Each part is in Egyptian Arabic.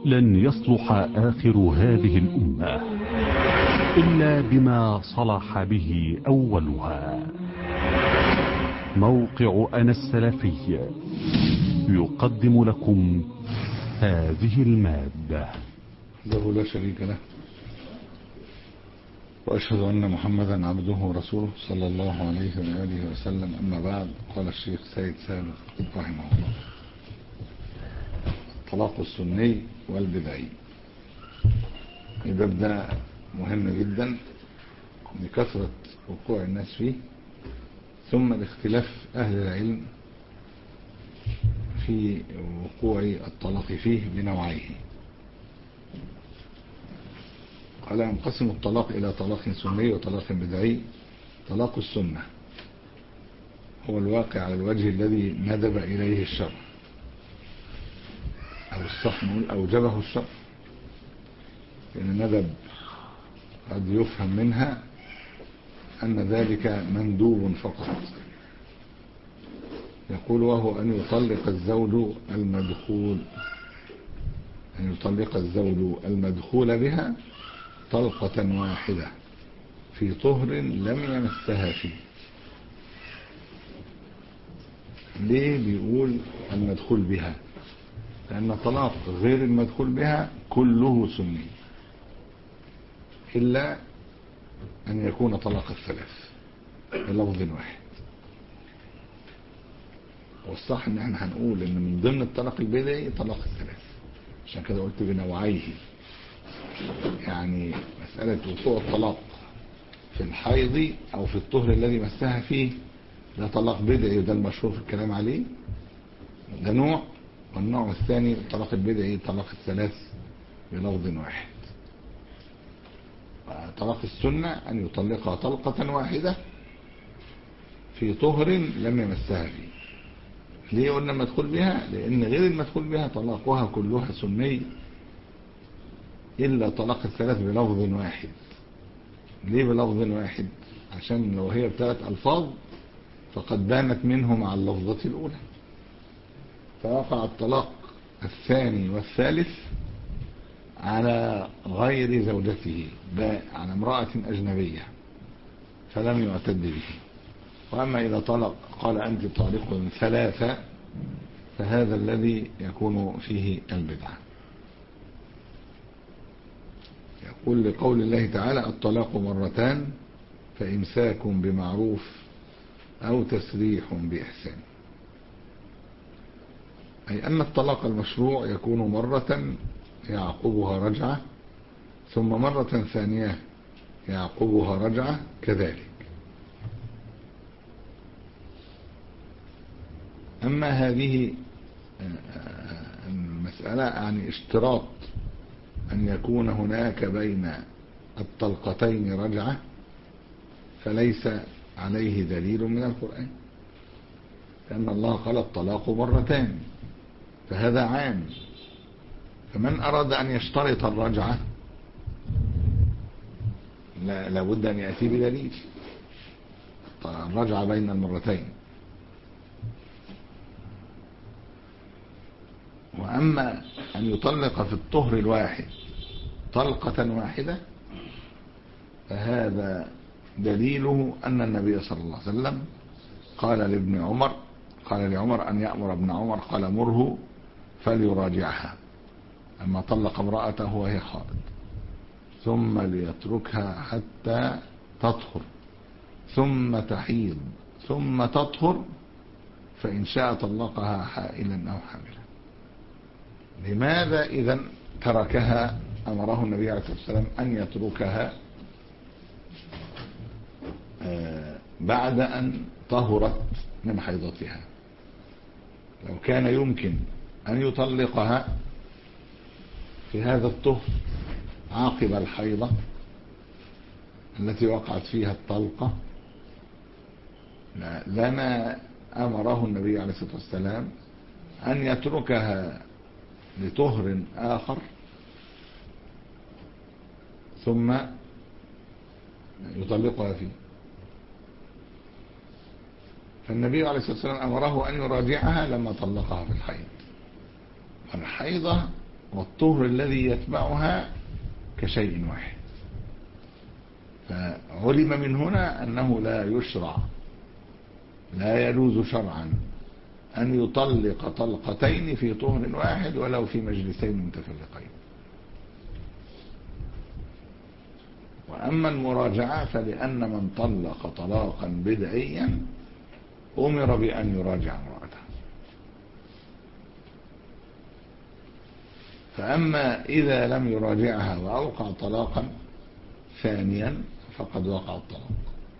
لن يصلح آخر هذه الأمة إلا بما صلح به أولها موقع أنا السلفي يقدم لكم هذه المادة له لا شريك له وأشهد أن محمدا عبده ورسوله صلى الله عليه وآله وسلم أما بعد قال الشيخ سيد سابق رحمه الله الطلاق السني والبدعي الباب ده مهم جدا لكثرة وقوع الناس فيه ثم لاختلاف أهل العلم في وقوع الطلاق فيه بنوعيه قال ينقسم الطلاق إلى طلاق سني وطلاق بدعي طلاق السنة هو الواقع على الوجه الذي ندب إليه الشرع أو الصح نقول أوجبه الشرع لأن الندب قد يفهم منها أن ذلك مندوب فقط يقول وهو أن يطلق الزوج المدخول أن يطلق الزوج المدخول بها طلقة واحدة في طهر لم يمسها فيه ليه بيقول المدخول بها لأن طلاق غير المدخول بها كله سني إلا أن يكون طلاق الثلاث بلفظ واحد والصح ان احنا هنقول ان من ضمن الطلاق البدعي طلاق الثلاث عشان كده قلت بنوعيه يعني مسألة وقوع الطلاق في الحيض او في الطهر الذي مسها فيه ده طلاق بدعي وده المشهور في الكلام عليه ده نوع والنوع الثاني الطلاق البدعي طلاق الثلاث بلفظ واحد طلاق السنة أن يطلقها طلقة واحدة في طهر لم يمسها فيه ليه قلنا مدخول بها لأن غير المدخول بها طلاقها كلها سني إلا طلاق الثلاث بلفظ واحد ليه بلفظ واحد عشان لو هي بثلاث ألفاظ فقد بانت منه مع اللفظة الأولى فوقع الطلاق الثاني والثالث على غير زوجته على امرأة أجنبية فلم يعتد به وأما إذا طلق قال أنت طالق ثلاثة فهذا الذي يكون فيه البدعة يقول لقول الله تعالى الطلاق مرتان فإمساك بمعروف أو تسريح بإحسان أي أن الطلاق المشروع يكون مرة يعقبها رجعة ثم مرة ثانية يعقبها رجعة كذلك أما هذه المسألة يعني اشتراط أن يكون هناك بين الطلقتين رجعة فليس عليه دليل من القرآن لأن الله قال الطلاق مرتان فهذا عام فمن أراد أن يشترط الرجعة لا لابد أن يأتي بدليل الرجعة بين المرتين وأما أن يطلق في الطهر الواحد طلقة واحدة فهذا دليله أن النبي صلى الله عليه وسلم قال لابن عمر قال لعمر أن يأمر ابن عمر قال مره فليراجعها أما طلق امرأته وهي حائض ثم ليتركها حتى تطهر ثم تحيض ثم تطهر فإن شاء طلقها حائلا أو حاملا لماذا إذا تركها أمره النبي عليه الصلاة والسلام أن يتركها بعد أن طهرت من حيضتها لو كان يمكن أن يطلقها في هذا الطهر عاقب الحيضة التي وقعت فيها الطلقة لما أمره النبي عليه الصلاة والسلام أن يتركها لطهر آخر ثم يطلقها فيه فالنبي عليه الصلاة والسلام أمره أن يراجعها لما طلقها في الحيض والحيضة والطهر الذي يتبعها كشيء واحد فعلم من هنا أنه لا يشرع لا يجوز شرعا أن يطلق طلقتين في طهر واحد ولو في مجلسين متفرقين وأما المراجعة فلأن من طلق طلاقا بدعيا أمر بأن يراجع امرأته فأما إذا لم يراجعها وأوقع طلاقا ثانيا فقد وقع الطلاق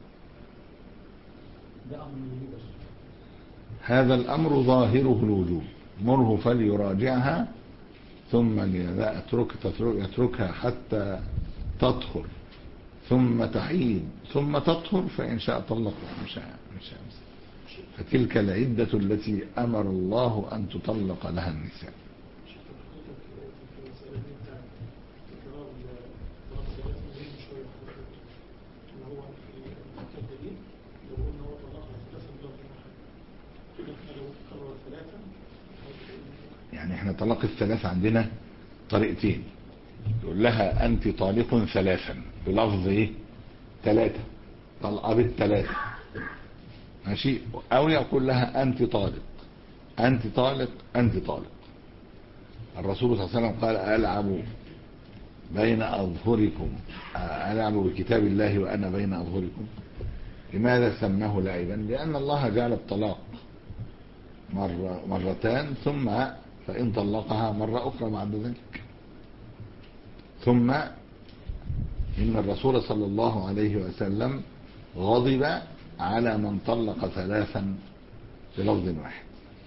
هذا الأمر ظاهره الوجوب مره فليراجعها ثم لا أترك يتركها حتى تطهر ثم تحيد ثم تطهر فإن شاء طلق وإن شاء إن شاء فتلك العدة التي أمر الله أن تطلق لها النساء يعني احنا طلاق الثلاث عندنا طريقتين يقول لها انت طالق ثلاثا بلفظ ايه ثلاثة طلقة بالثلاثة ماشي او يقول لها انت طالق انت طالق انت طالق الرسول صلى الله عليه وسلم قال العب بين اظهركم العب بكتاب الله وانا بين اظهركم لماذا سماه لعبا لان الله جعل الطلاق مرة مرتان ثم فإن طلقها مرة أخرى بعد ذلك ثم إن الرسول صلى الله عليه وسلم غضب على من طلق ثلاثا بلفظ واحد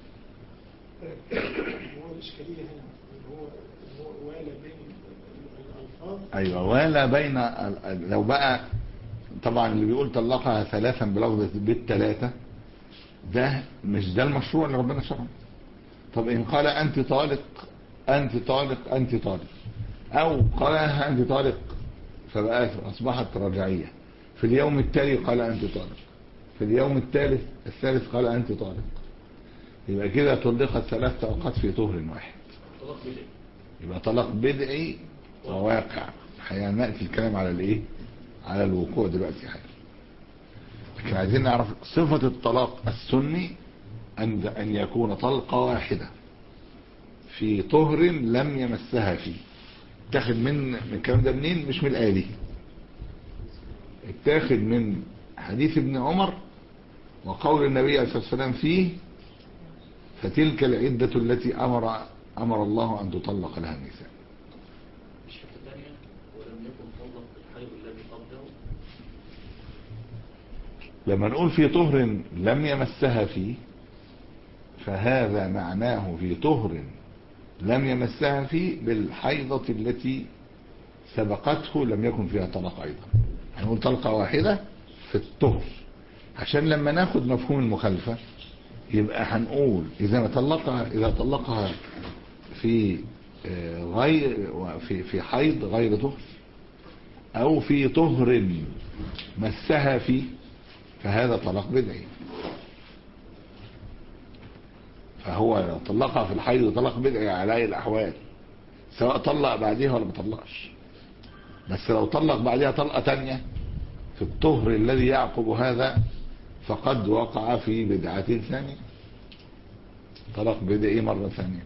هو الإشكالية هنا هو هو والى بين الألفاظ أيوة ولا بين ال- لو بقى طبعا اللي بيقول طلقها ثلاثا بلفظ بالثلاثة ده مش ده المشروع اللي ربنا شرعه طب إن قال أنت طالق أنت طالق أنت طالق أو قال أنت طالق فبقى أصبحت رجعية في اليوم التالي قال أنت طالق في اليوم الثالث الثالث قال أنت طالق يبقى كده طلقت ثلاث طلقات في طهر واحد يبقى طلاق بدعي وواقع هنأتي الكلام على الايه على الوقوع دلوقتي حاجة لكن عايزين نعرف صفة الطلاق السني أن أن يكون طلقة واحدة في طهر لم يمسها فيه اتاخد من من الكلام ده منين مش من الآية دي اتاخد من حديث ابن عمر وقول النبي عليه الصلاة والسلام فيه فتلك العدة التي أمر أمر الله أن تطلق لها النساء الشرط الثانية ولم يكن طلق الحيض الذي قبله لما نقول في طهر لم يمسها فيه فهذا معناه في طهر لم يمسها فيه بالحيضة التي سبقته لم يكن فيها طلاق أيضا هنقول طلقة واحدة في الطهر عشان لما ناخد مفهوم المخالفة يبقى هنقول إذا ما طلقها إذا طلقها في آه، غير في في حيض غير طهر أو في طهر مسها فيه فهذا طلاق بدعي فهو لو طلقها في الحيض طلاق بدعي على أي الأحوال سواء طلق بعدها ولا ما طلقش بس لو طلق بعدها طلقة تانية في الطهر الذي يعقب هذا فقد وقع في بدعة ثانية طلاق بدعي مرة ثانية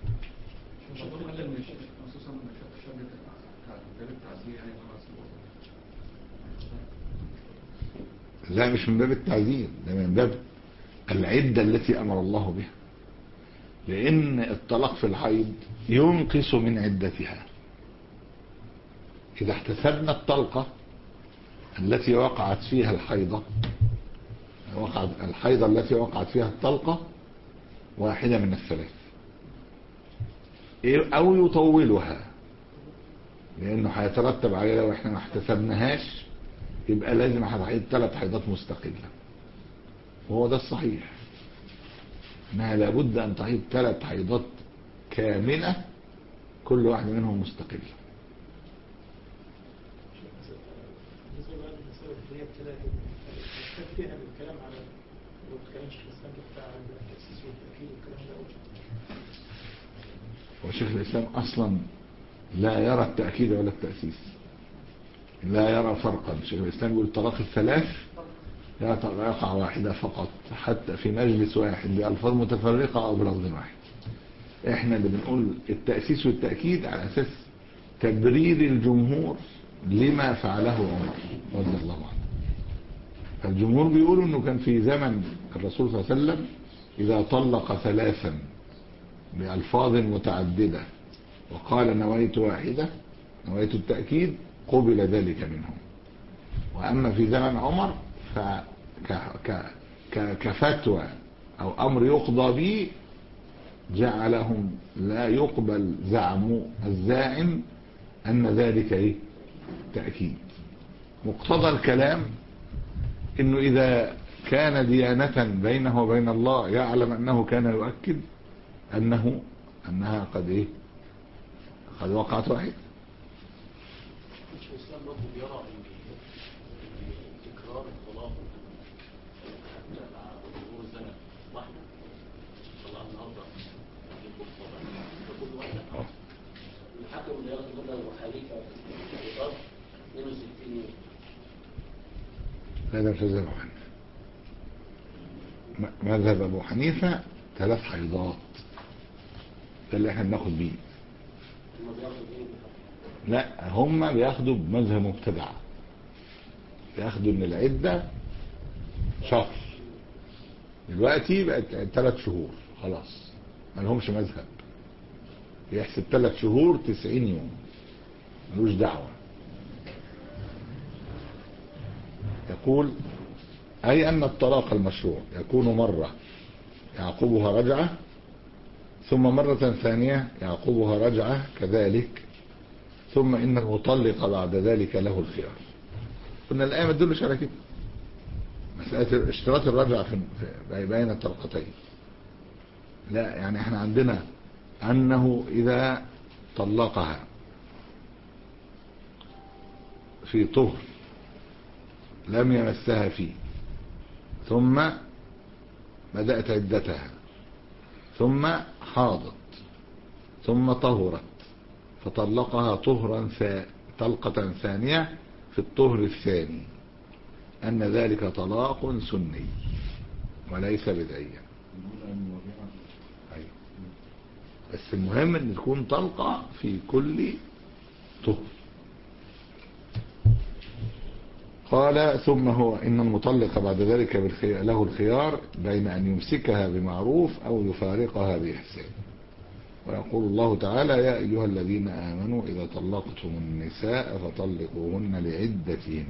لا مش من باب التعذير ده من باب العدة التي أمر الله بها لأن الطلاق في الحيض ينقص من عدتها إذا احتسبنا الطلقة التي وقعت فيها الحيضة وقعت الحيضة التي وقعت فيها الطلقة واحدة من الثلاث إيه- أو يطولها لأنه هيترتب عليه لو احنا ما احتسبناهاش يبقى لازم هتعيد ثلاث حيضات مستقلة وهو ده الصحيح انها لابد ان تعيد ثلاث حيضات كاملة كل واحدة منهم مستقلة بالنسبة بقى للمسألة اللي هي الثلاثة محتاج فيها الكلام على والكلام شيخ الإسلام بتاع التأسيس والتأكيد والكلام ده وشيخ الإسلام أصلا لا يرى التأكيد ولا التأسيس لا يرى فرقا شيخ الإسلام يقول الطلاق الثلاث لا يقع واحدة فقط حتى في مجلس واحد بألفاظ متفرقة أو بلفظ واحد احنا اللي بنقول التأسيس والتأكيد على أساس تبرير الجمهور لما فعله عمر رضي الله عنه فالجمهور بيقولوا انه كان في زمن الرسول صلى الله عليه وسلم اذا طلق ثلاثا بألفاظ متعددة وقال نويت واحدة نويت التأكيد قبل ذلك منهم وأما في زمن عمر فكفتوى أو أمر يقضى به جعلهم لا يقبل زعم الزاعم أن ذلك إيه؟ تأكيد مقتضى الكلام انه اذا كان ديانة بينه وبين الله يعلم انه كان يؤكد انه انها قد ايه قد وقعت واحد مش الإسلام برضه بيرى إن إن تكرار الطلاق حتى مع مرور الزمن واحدة طلع النهارده يجيب الطلاق فكل واحدة الحكم اللي ياخد منها أبو حنيفة في الإطار 62 يوم هذا مذهب ابو حنيفه م- مذهب ابو حنيفه ثلاث حيضات ده اللي احنا بناخد بيه ثم بياخد إيه لا هم بياخدوا بمذهب مبتدع بياخدوا ان العدة شهر دلوقتي بقت ثلاث شهور خلاص ما لهمش مذهب يحسب ثلاث شهور تسعين يوم ملوش دعوة يقول أي أن الطلاق المشروع يكون مرة يعقبها رجعة ثم مرة ثانية يعقبها رجعة كذلك ثم إن المطلق بعد ذلك له الخيار قلنا الآية ما تدلش على كده مسألة اشتراط الرجعة في في- بين الطلقتين لا يعني احنا عندنا أنه إذا طلقها في طهر لم يمسها فيه ثم بدأت عدتها ثم حاضت ثم طهرت فطلقها طهرا ثا- طلقة ثانية في الطهر الثاني أن ذلك طلاق سني وليس بدعيا أيوة. بس المهم أن تكون طلقة في كل طهر قال ثم هو إن المطلق بعد ذلك بالخي... له الخيار بين أن يمسكها بمعروف أو يفارقها بإحسان ويقول الله تعالى يا أيها الذين آمنوا إذا طلقتم النساء فطلقوهن لعدتهن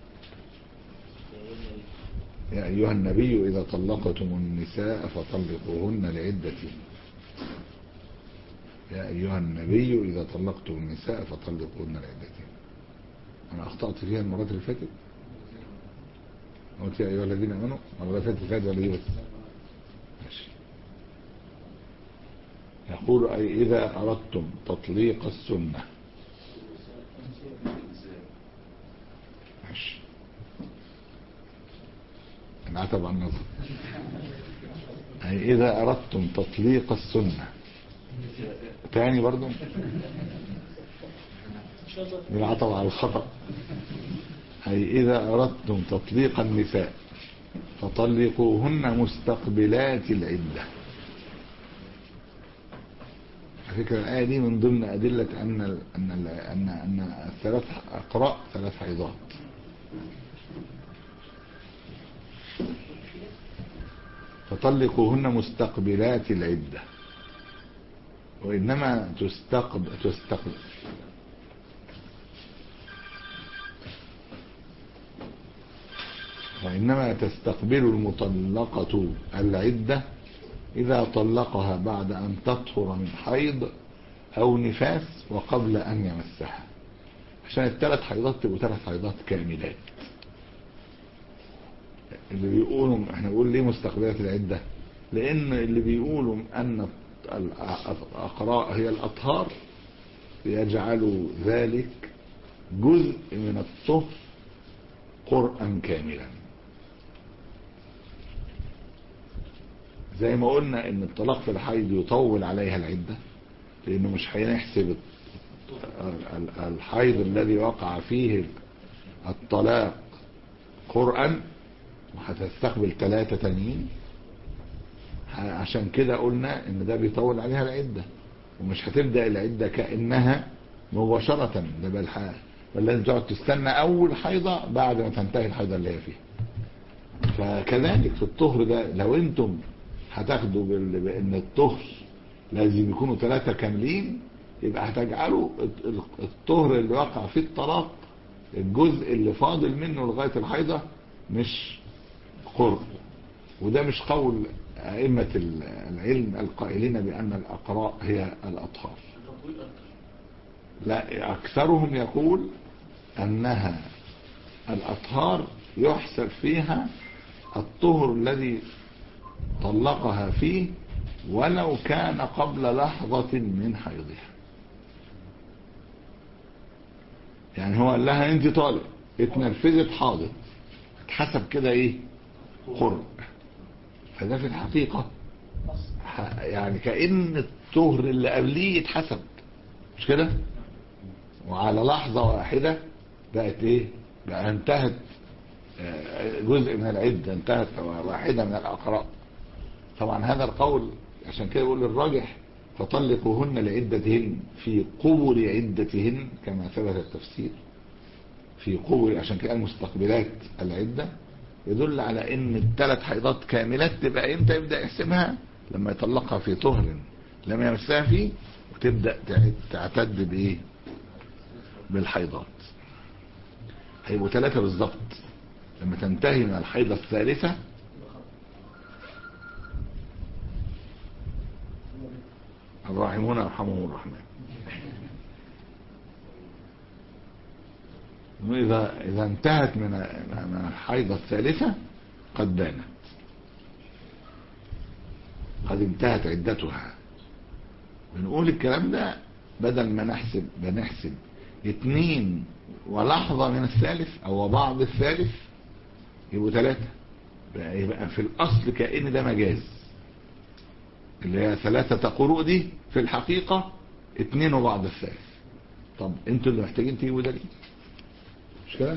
يا أيها النبي إذا طلقتم النساء فطلقوهن لعدتهن يا أيها النبي إذا طلقتم النساء فطلقوهن لعدتهن أنا أخطأت فيها المرات اللي فاتت قلت يا أيها الذين آمنوا المرة اللي فاتت فاتت ولا إيه بس ماشي يقول أي إذا أردتم تطليق السنة ماشي انعتب عن النظر أي إذا أردتم تطليق السنة تاني برضو إن شاء الله بالعطب على الخطأ أي إذا أردتم تطليق النساء فطلقوهن مستقبلات العدة على فكرة الآية دي من ضمن أدلة أن ال أن ال أن أن الثلاث أقراء ثلاث حيضات فطلقوهن مستقبلات العدة وإنما تستقبل تستقبل وإنما تستقبل المطلقة العدة إذا طلقها بعد أن تطهر من حيض أو نفاس وقبل أن يمسها عشان الثلاث حيضات تبقوا ثلاث حيضات كاملات اللي بيقولوا احنا بنقول ليه مستقبلات العدة لأن اللي بيقولوا أن الأقراء هي الأطهار يجعلوا ذلك جزء من الطهر قرآن كاملا زي ما قلنا ان الطلاق في الحيض يطول عليها العدة لانه مش هيحسب ال- ال- الحيض الذي وقع فيه الطلاق قرآن وهتستقبل ثلاثة تانيين ه- عشان كده قلنا ان ده بيطول عليها العدة ومش هتبدأ العدة كأنها مباشرة ده بل ح- بل لازم تقعد تستنى اول حيضة بعد ما تنتهي الحيضة اللي هي فيها فكذلك في الطهر ده لو انتم هتاخدوا بال- بان الطهر لازم يكونوا ثلاثة كاملين يبقى هتجعلوا الط- ال- الطهر اللي وقع فيه الطلاق الجزء اللي فاضل منه لغاية الحيضة مش قرب وده مش قول أئمة ال- العلم القائلين بأن الأقراء هي الأطهار تطويل أكتر لا أكثرهم يقول أنها الأطهار يحسب فيها الطهر الذي طلقها فيه ولو كان قبل لحظة من حيضها يعني هو قال لها انت طالق اتنرفزت حاضر اتحسب كده ايه قرب فده في الحقيقة ح- يعني كأن الطهر اللي قبليه اتحسب مش كده وعلى لحظة واحدة بقت ايه بقى انتهت آه، جزء من العدة انتهت واحدة من الأقراء طبعا هذا القول عشان كده يقول الراجح فطلقوهن لعدتهن في قبر عدتهن كما ثبت التفسير في قبر عشان كده المستقبلات العدة يدل على ان الثلاث حيضات كاملات تبقى امتى يبدأ يحسبها لما يطلقها في طهر لم يمسها فيه وتبدأ تعد- تعتد بايه بالحيضات هيبقوا ثلاثة بالظبط لما تنتهي من الحيضة الثالثة الراحمون يرحمهم الرحمن وإذا إذا انتهت من من الحيضة الثالثة قد بانت قد انتهت عدتها بنقول الكلام ده بدل ما نحسب بنحسب اتنين ولحظة من الثالث او بعض الثالث يبقوا ثلاثة بقى يبقى في الاصل كأن ده مجاز اللي هي ثلاثة قروء دي في الحقيقة اتنين وبعض الثالث طب انتوا اللي محتاجين تجيبوا دليل مش كده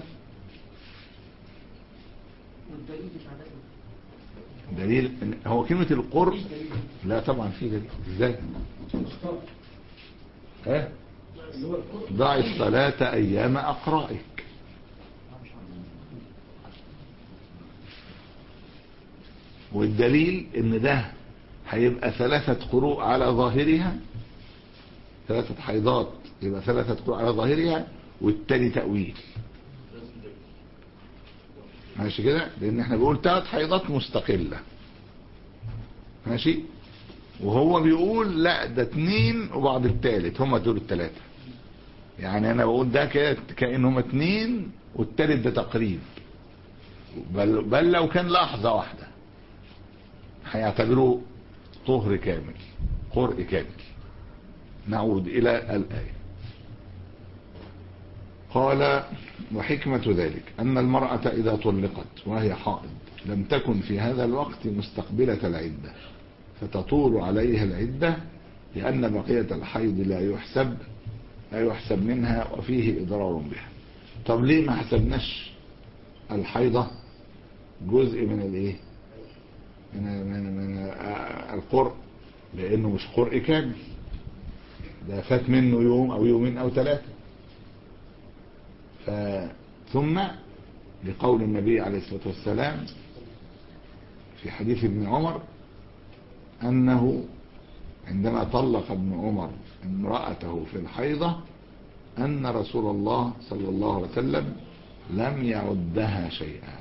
والدليل بتاع ده دليل إن- هو كلمة القرب مفيش دليل لا طبعا في دليل ازاي مختار ها اللي هو القرب ضع الصلاة ايام اقرائك والدليل ان ده هيبقى ثلاثة قروء على ظاهرها ثلاثة حيضات يبقى ثلاثة قروء على ظاهرها والتاني تأويل لازم دليل ماشي كده لان احنا بنقول ثلاث حيضات مستقلة ماشي وهو بيقول لا ده اتنين وبعض التالت هما دول التلاتة يعني انا بقول ده كده كأن هما اتنين والتالت ده تقريب بل, بل لو كان لحظة واحدة هيعتبروه طهر كامل قرء كامل نعود الى الآية قال وحكمة ذلك أن المرأة إذا طلقت وهي حائض لم تكن في هذا الوقت مستقبلة العدة فتطول عليها العدة لأن بقية الحيض لا يحسب لا يحسب منها وفيه إضرار بها طب ليه ما حسبناش الحيضة جزء من الايه من, من, من آه، القرء لأنه مش قرء كامل ده فات منه يوم أو يومين أو ثلاثة ف- ثم لقول النبي عليه الصلاة والسلام في حديث ابن عمر أنه عندما طلق ابن عمر امرأته في الحيضة أن رسول الله صلى الله عليه وسلم لم يعدها شيئا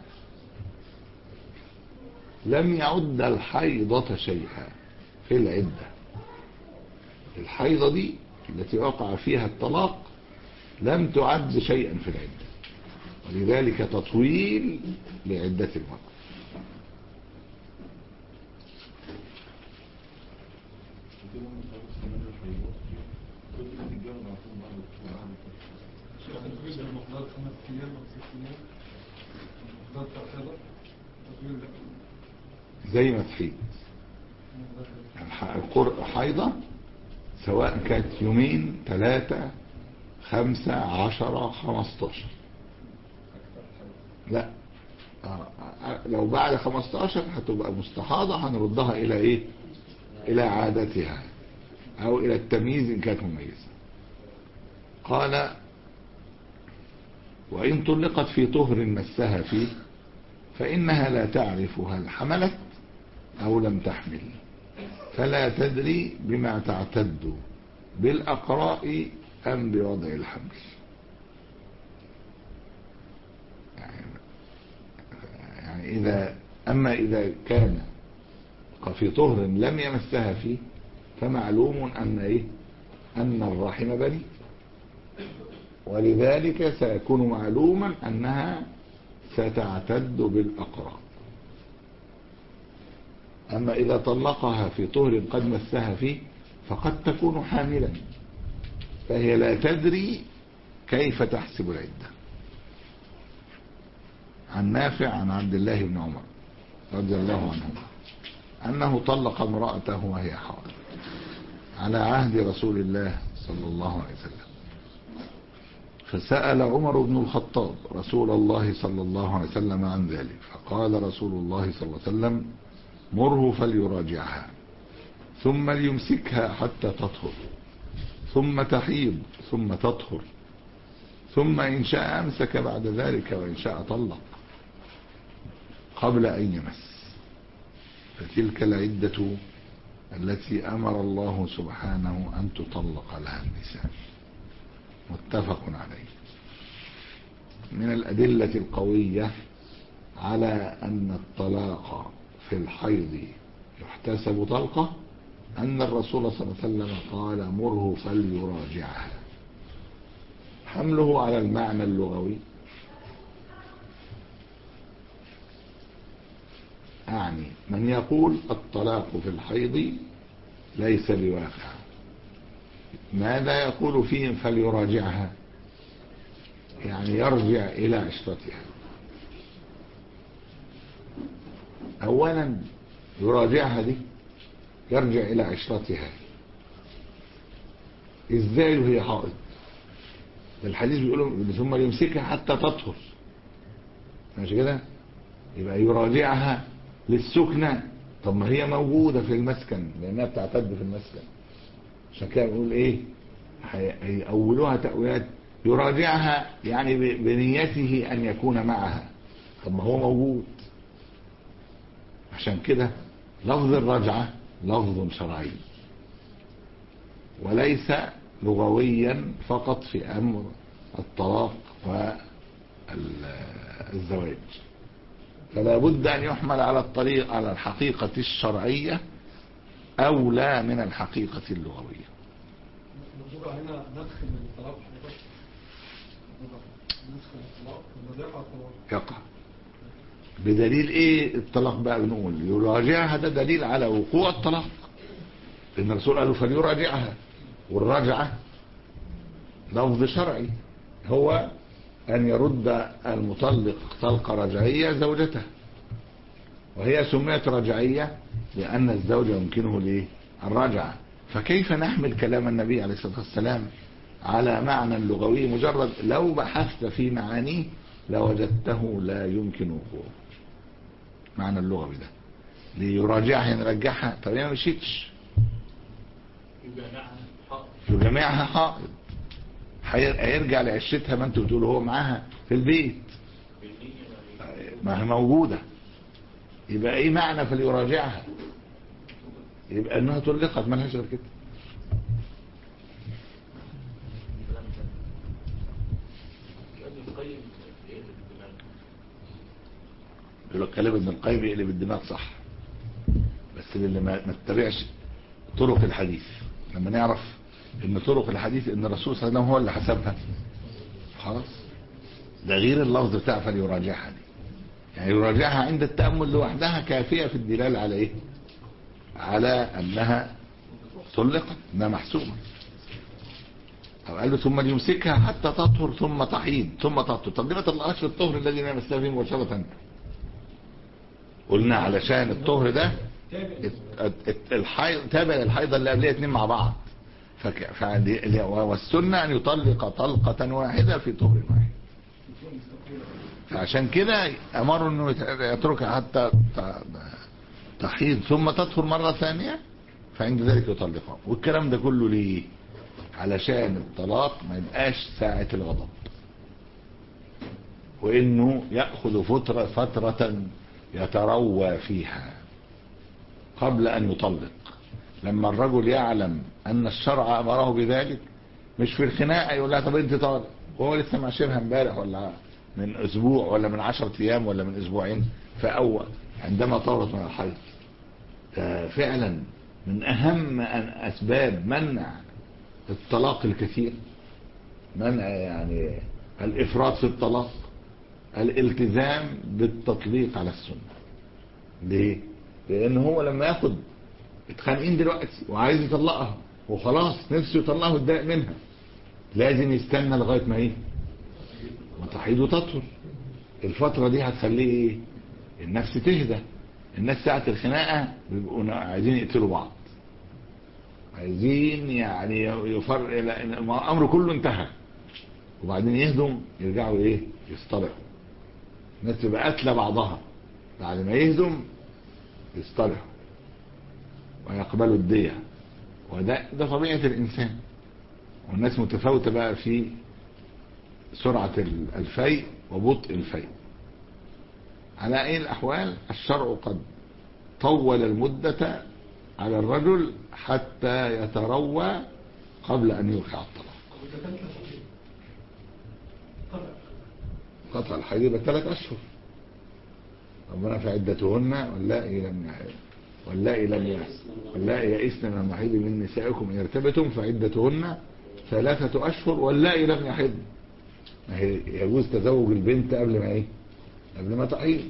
لم يعد الحيضة شيئا في العدة الحيضة دي التي وقع فيها الطلاق لم تعد شيئا في العدة ولذلك تطويل لعدة المرأة المقدار خمس ايام او ست ايام المقدار بتاع الحيضة تطويل لا زي ما تحيض المقدار الح- القرء حيضة سواء كانت يومين ثلاثة خمسة عشرة خمستاشر لا آه، آه، لو بعد خمستاشر هتبقى مستحاضة هنردها إلى إيه إلى عادتها أو إلى التمييز إن كانت مميزة قال وإن طلقت في طهر مسها فيه فإنها لا تعرف هل حملت أو لم تحمل فلا تدري بما تعتد بالأقراء أم بوضع الحمل يعني يعني إذا أما إذا كان في طهر لم يمسها فيه فمعلوم أن إيه أن الرحم بريء ولذلك سيكون معلوما أنها ستعتد بالأقراء أما إذا طلقها في طهر قد مسها فيه فقد تكون حاملا فهي لا تدري كيف تحسب العدة عن نافع عن عبد الله بن عمر رضي الله عنهما أنه طلق امرأته وهي حائض على عهد رسول الله صلى الله عليه وسلم فسأل عمر بن الخطاب رسول الله صلى الله عليه وسلم عن ذلك فقال رسول الله صلى الله عليه وسلم مره فليراجعها ثم ليمسكها حتى تطهر ثم تحيض ثم تطهر ثم إن شاء أمسك بعد ذلك وإن شاء طلق قبل أن يمس فتلك العدة التي أمر الله سبحانه أن تطلق لها النساء متفق عليه من الأدلة القوية على أن الطلاق في الحيض يحتسب طلقة أن الرسول صلى الله عليه وسلم قال مره فليراجعها حمله على المعنى اللغوي أعني من يقول الطلاق في الحيض ليس بواقع ماذا يقول فيه فليراجعها يعني يرجع إلى عشرتها أولا يراجعها دي يرجع إلى عشرتها إزاي وهي حائض الحديث بيقول ثم يمسكها حتى تطهر ماشي كده يبقى يراجعها للسكنة طب ما هي موجودة في المسكن لأنها بتعتد في المسكن عشان كده بنقول إيه هيأولوها تأويلات يراجعها يعني ب- بنيته أن يكون معها طب ما هو موجود عشان كده لفظ الرجعة لفظ شرعي وليس لغويا فقط في أمر الطلاق والزواج فلا بد أن يحمل على الطريق على الحقيقة الشرعية أولى من الحقيقة اللغوية الرجوع هنا ندخل من الطلاق حضرتك ندخل الطلاق ولا يقع الطلاق يقع بدليل ايه الطلاق بقى بنقول يراجعها ده دليل على وقوع الطلاق ان الرسول قال له فليراجعها والرجعة لفظ شرعي هو ان يرد المطلق طلقة رجعية زوجته وهي سميت رجعية لان الزوج يمكنه ليه الرجعة فكيف نحمل كلام النبي عليه الصلاة والسلام على معنى لغوي مجرد لو بحثت في معانيه لوجدته لا يمكن وقوعه معنى اللغوي ده ليراجعها نرجعها طب هي ما مشيتش يجامعها حق يجمعها حائض هي- هيرجع لعشتها ما انتوا بتقولوا هو معاها في البيت بالنية ما هي موجودة يبقى ايه معنى فليراجعها يبقى انها طلقت مالهاش غير كده كان القيم يقلب الدماغ يقول لك كلام ابن القيم يقلب الدماغ صح بس اللي ما ما تتبعش طرق الحديث لما نعرف ان طرق الحديث ان الرسول صلى الله عليه وسلم هو اللي حسبها خلاص ده غير اللفظ بتاع فليراجعها دي يعني يراجعها عند التأمل لوحدها كافية في الدلالة على ايه على انها طلقت انها محسومة أو قال له ثم ليمسكها حتى تطهر ثم تحيض ثم تطهر طب ليه ما طلقهاش في الطهر الذي لا يمسها فيه مباشرة قلنا علشان الطهر ده الت- الت- الحيض تابع للحيضة اللي قبلها اتنين مع بعض فك... فعندي... والسنة أن يطلق طلقة واحدة في طهر واحد فعشان كده أمر أنه يت- يتركها حتى ت- تحيض ثم تطهر مرة ثانية فعند ذلك يطلقها والكلام ده كله ليه علشان الطلاق ما يبقاش ساعة الغضب وانه يأخذ فترة, فترة يتروى فيها قبل ان يطلق لما الرجل يعلم ان الشرع امره بذلك مش في الخناقه يقول لها طب انت طالق وهو لسه معشرها امبارح ولا من اسبوع ولا من عشرة ايام ولا من اسبوعين فاول عندما طارت من الحيض ده فعلا من اهم أن- اسباب منع الطلاق الكثير منع يعني الافراط في الطلاق الالتزام بالتطليق على السنه ليه لان هو لما ياخد اتخانقين دلوقتي وعايز يطلقها وخلاص نفسه يطلقها ويتضايق منها لازم يستنى لغايه ما ايه ما تحيض وتطهر الفتره دي هتخليه ايه النفس تهدى الناس ساعه الخناقه بيبقوا عايزين يقتلوا بعض عايزين يعني يفر لأن الامر كله انتهى وبعدين يهدم يرجعوا ايه يصطلحوا الناس تبقى قاتله بعضها بعد ما يهدم يصطلحوا ويقبلوا الدية وده ده طبيعة الإنسان والناس متفاوتة بقى في سرعة الفيء وبطء الفيء على أي الأحوال الشرع قد طول المدة على الرجل حتى يتروى قبل أن يوقع الطلاق وإذا كانت لفقير طبعا قطع الحيض يبقى ثلاث أشهر ربنا في عدتهن واللائي لم يحيض واللائي لم يحيض واللائي يئسن من المحيض من نسائكم إن ارتبتم فعدتهن ثلاثة أشهر واللائي لم يحض ما هي يجوز تزوج البنت قبل ما إيه قبل ما تحيض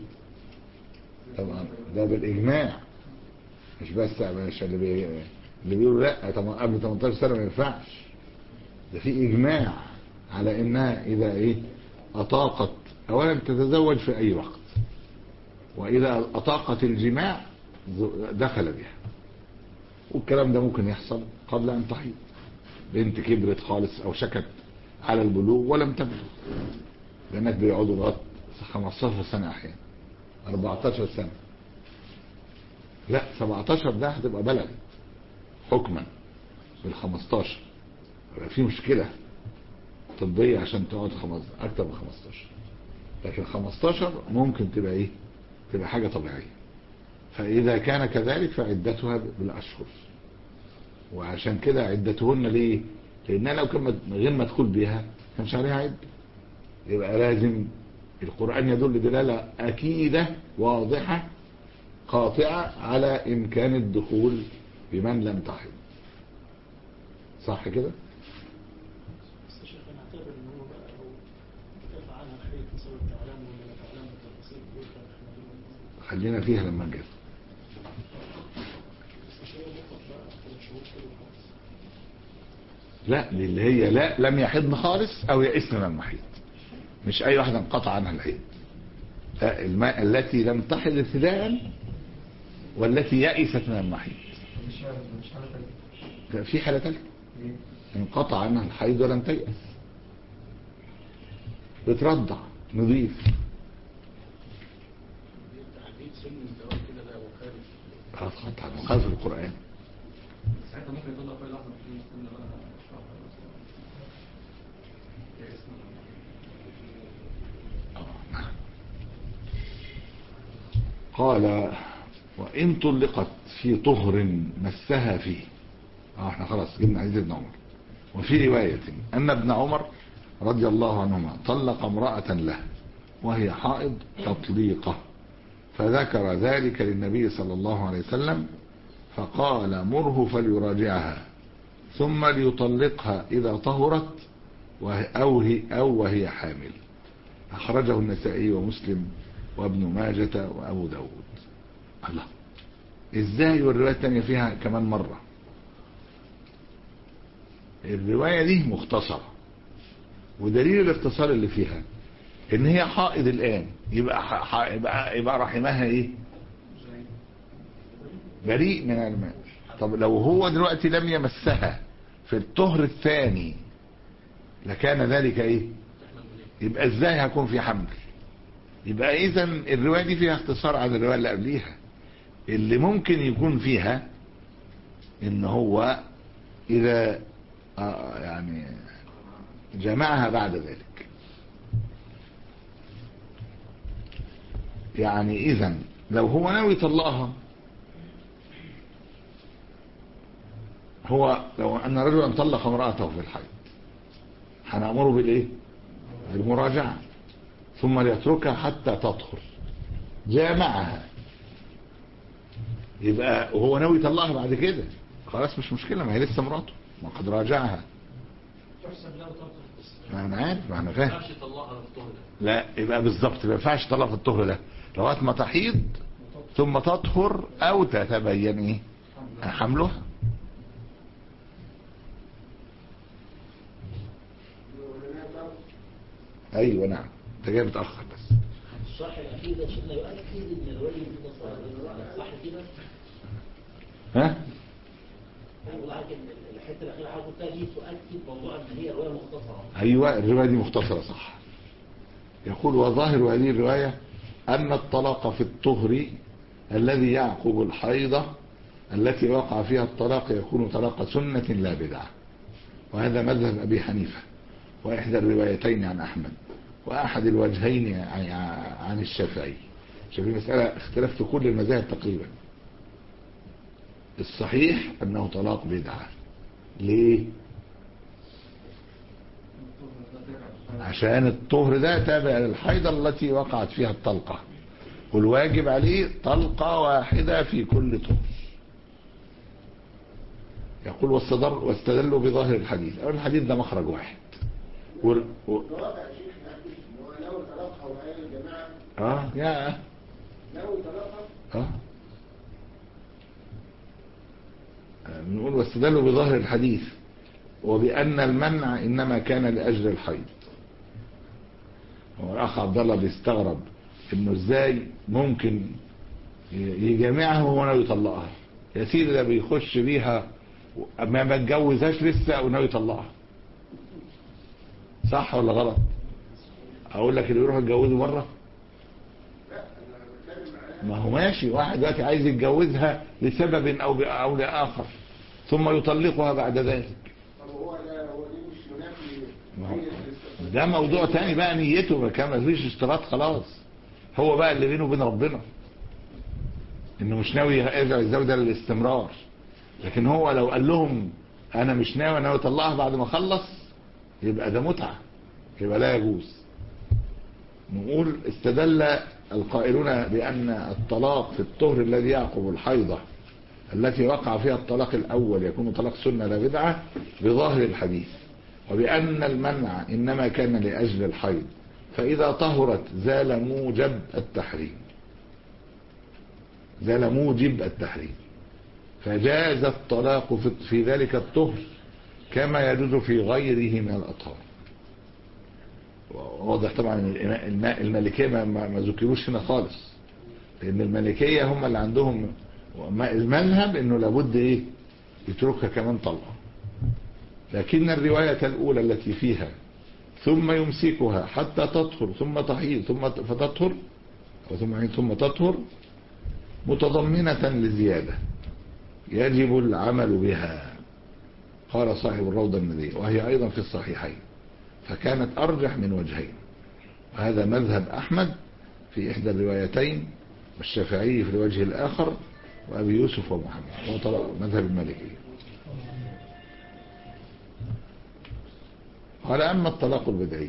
طبعا ده بالإجماع مش بس مش اللي بي... اللي بيقولوا لا طبعا قبل 18 سنة ما ينفعش ده في إجماع على إنها إذا إيه أطاقت أولا تتزوج في أي وقت وإذا أطاقت الجماع دخل بها والكلام ده ممكن يحصل قبل أن تحيض بنت كبرت خالص أو شكت على البلوغ ولم تبلغ بنات بيقعدوا لغايه 15 سنة أحيانا 14 سنة لا 17 ده هتبقى بلغ حكما بال 15 يبقى في مشكلة طبية عشان تقعد خمس أكتر من 15 لكن 15 ممكن تبقى إيه تبقى حاجة طبيعية فإذا كان كذلك فعدتها بالأشهر وعشان كده عدتهن ليه لأنها لو كان غير مدخول بها كانش عليها عدة يبقى لازم القرآن يدل دلالة أكيدة واضحة قاطعة على إمكان الدخول بمن لم تحض صح كده بس يا شيخ انا اعتبر ان هو بقى لو دفع عنها الحديث بسبب تعلم ولا لا تعلم بالتفاصيل دول كان احنا دول خلينا فيها لما نجد بس مش هي مطلق بقى ثلاث شهور كده وخلاص لا دي اللي هي لا لم يحضن خالص او يئسن من المحيض مش اي واحده انقطع عنها الحيض لا الماء التي لم تحض ابتداء والتي يئست من المحيض مش مش حاجة تانية في حاله ثالثه إيه؟ انقطع عنها الحيض ولم تيأس بترضع نظيف تحديد سن الزواج كده ده مخالف خلاص قطع مخالف القرآن ساعتها ممكن يطلع في أي لحظة مش نستنى بقى شهر مثلا يا اسم آه، نعم. قال وإن طلقت في طهر مسها فيه اه احنا خلاص جبنا حديث ابن عمر وفي رواية أن ابن عمر رضي الله عنهما طلق امرأة له وهي حائض تطليقه فذكر ذلك للنبي صلى الله عليه وسلم فقال مره فليراجعها ثم ليطلقها إذا طهرت وه- أو, هي أو وهي حامل أخرجه النسائي ومسلم وابن ماجة وأبو داود الله إزاي والرواية الثانية فيها كمان مرة الرواية دي مختصرة ودليل الاختصار اللي فيها ان هي حائض الان يبقى ح... ح... يبقى, يبقى رحمها ايه بريء من الماء طب لو هو دلوقتي لم يمسها في الطهر الثاني لكان ذلك ايه يبقى ازاي هيكون في حمل يبقى اذا الرواية دي فيها اختصار على الرواية اللي قبليها اللي ممكن يكون فيها ان هو اذا آه يعني جمعها بعد ذلك يعني اذا لو هو ناوي يطلقها هو لو ان رجلا طلق امرأته في الحيض هنأمره بالايه بالمراجعة ثم ليتركها حتى تطهر جامعها يبقى وهو ناوي يطلقها بعد كده خلاص مش مشكلة ما هي لسه مراته ما قد راجعها تحسب له طلقة ما انا عارف ما انا ما فاهم ينفعش يطلقها في الطهر ده لا يبقى بالظبط ما ينفعش تطلق في الطهر ده لغايه ما تحيض ثم تطهر او تتبين ايه حملها ايوه نعم انت جاي متاخر بس الشرح الأخير ده شفنا يؤكد إن الولي كده صار صح كده؟ ها أنا بقول لك إن الحتة الأخيرة حضرتك قلتها دي تؤكد موضوع إن هي رواية مختصرة. ايوه الروايه دي مختصره صح يقول وظاهر هذه الروايه ان الطلاق في الطهر الذي يعقب الحيضه التي وقع فيها الطلاق يكون طلاق سنه لا بدعه وهذا مذهب ابي حنيفه واحدى الروايتين عن احمد واحد الوجهين عن- عن الشافعي شوف المساله اختلاف في كل المذاهب تقريبا الصحيح انه طلاق بدعه ليه عشان الطهر ده تابع للحيضة التي وقعت فيها الطلقة والواجب عليه طلقة واحدة في كل طهر يقول واستدل واستدلوا بظاهر الحديث أو الحديث ده مخرج واحد وال... و... الواقع يا شيخ نحكي هو لو طلقها وقال الجماعة اه يا لو طلقها اه آه، بنقول واستدلوا بظاهر الحديث وبأن المنع إنما كان لأجل الحيض هو الأخ عبد الله بيستغرب إنه إزاي ممكن ي- يجامعها وهو ناوي يطلقها يا سيدي ده بيخش بيها و- ما ما اتجوزهاش لسه وناوي يطلقها صح ولا غلط؟ أقول لك اللي يروح يتجوزه مرة ما هو ماشي واحد دلوقتي عايز يتجوزها لسبب او ب- او لاخر ثم يطلقها بعد ذلك طب هو ده هو دي مش ينافي ما هو- نية الاستقرار. ده موضوع تاني بقى نيته ما كان مفيش اشتراط خلاص هو بقى اللي بينه وبين ربنا انه مش ناوي يرجع الزوج ده للاستمرار لكن هو لو قال لهم انا مش ناوي ناوي اطلقها بعد ما اخلص يبقى ده متعه يبقى لا يجوز نقول استدل القائلون بأن الطلاق في الطهر الذي يعقب الحيضة التي وقع فيها الطلاق الأول يكون طلاق سنة لا بدعة بظاهر الحديث وبأن المنع إنما كان لأجل الحيض فإذا طهرت زال موجب التحريم زال موجب التحريم فجاز الطلاق في- في ذلك الطهر كما يجوز في غيره من الأطهار واضح طبعا ان الإماء- الماء المالكيه ما, ما ما ذكروش هنا خالص لان المالكيه هم اللي عندهم وما- المذهب انه لابد ايه يتركها كمان طلقه لكن الروايه الاولى التي فيها ثم يمسكها حتى تطهر ثم تحيض ثم ت- فتطهر او ثم ثم تطهر متضمنه لزياده يجب العمل بها قال صاحب الروضه النديه وهي ايضا في الصحيحين فكانت أرجح من وجهين وهذا مذهب أحمد في إحدى الروايتين والشافعي في الوجه الآخر وأبي يوسف ومحمد هو طلع مذهب المالكية قال أما الطلاق البدعي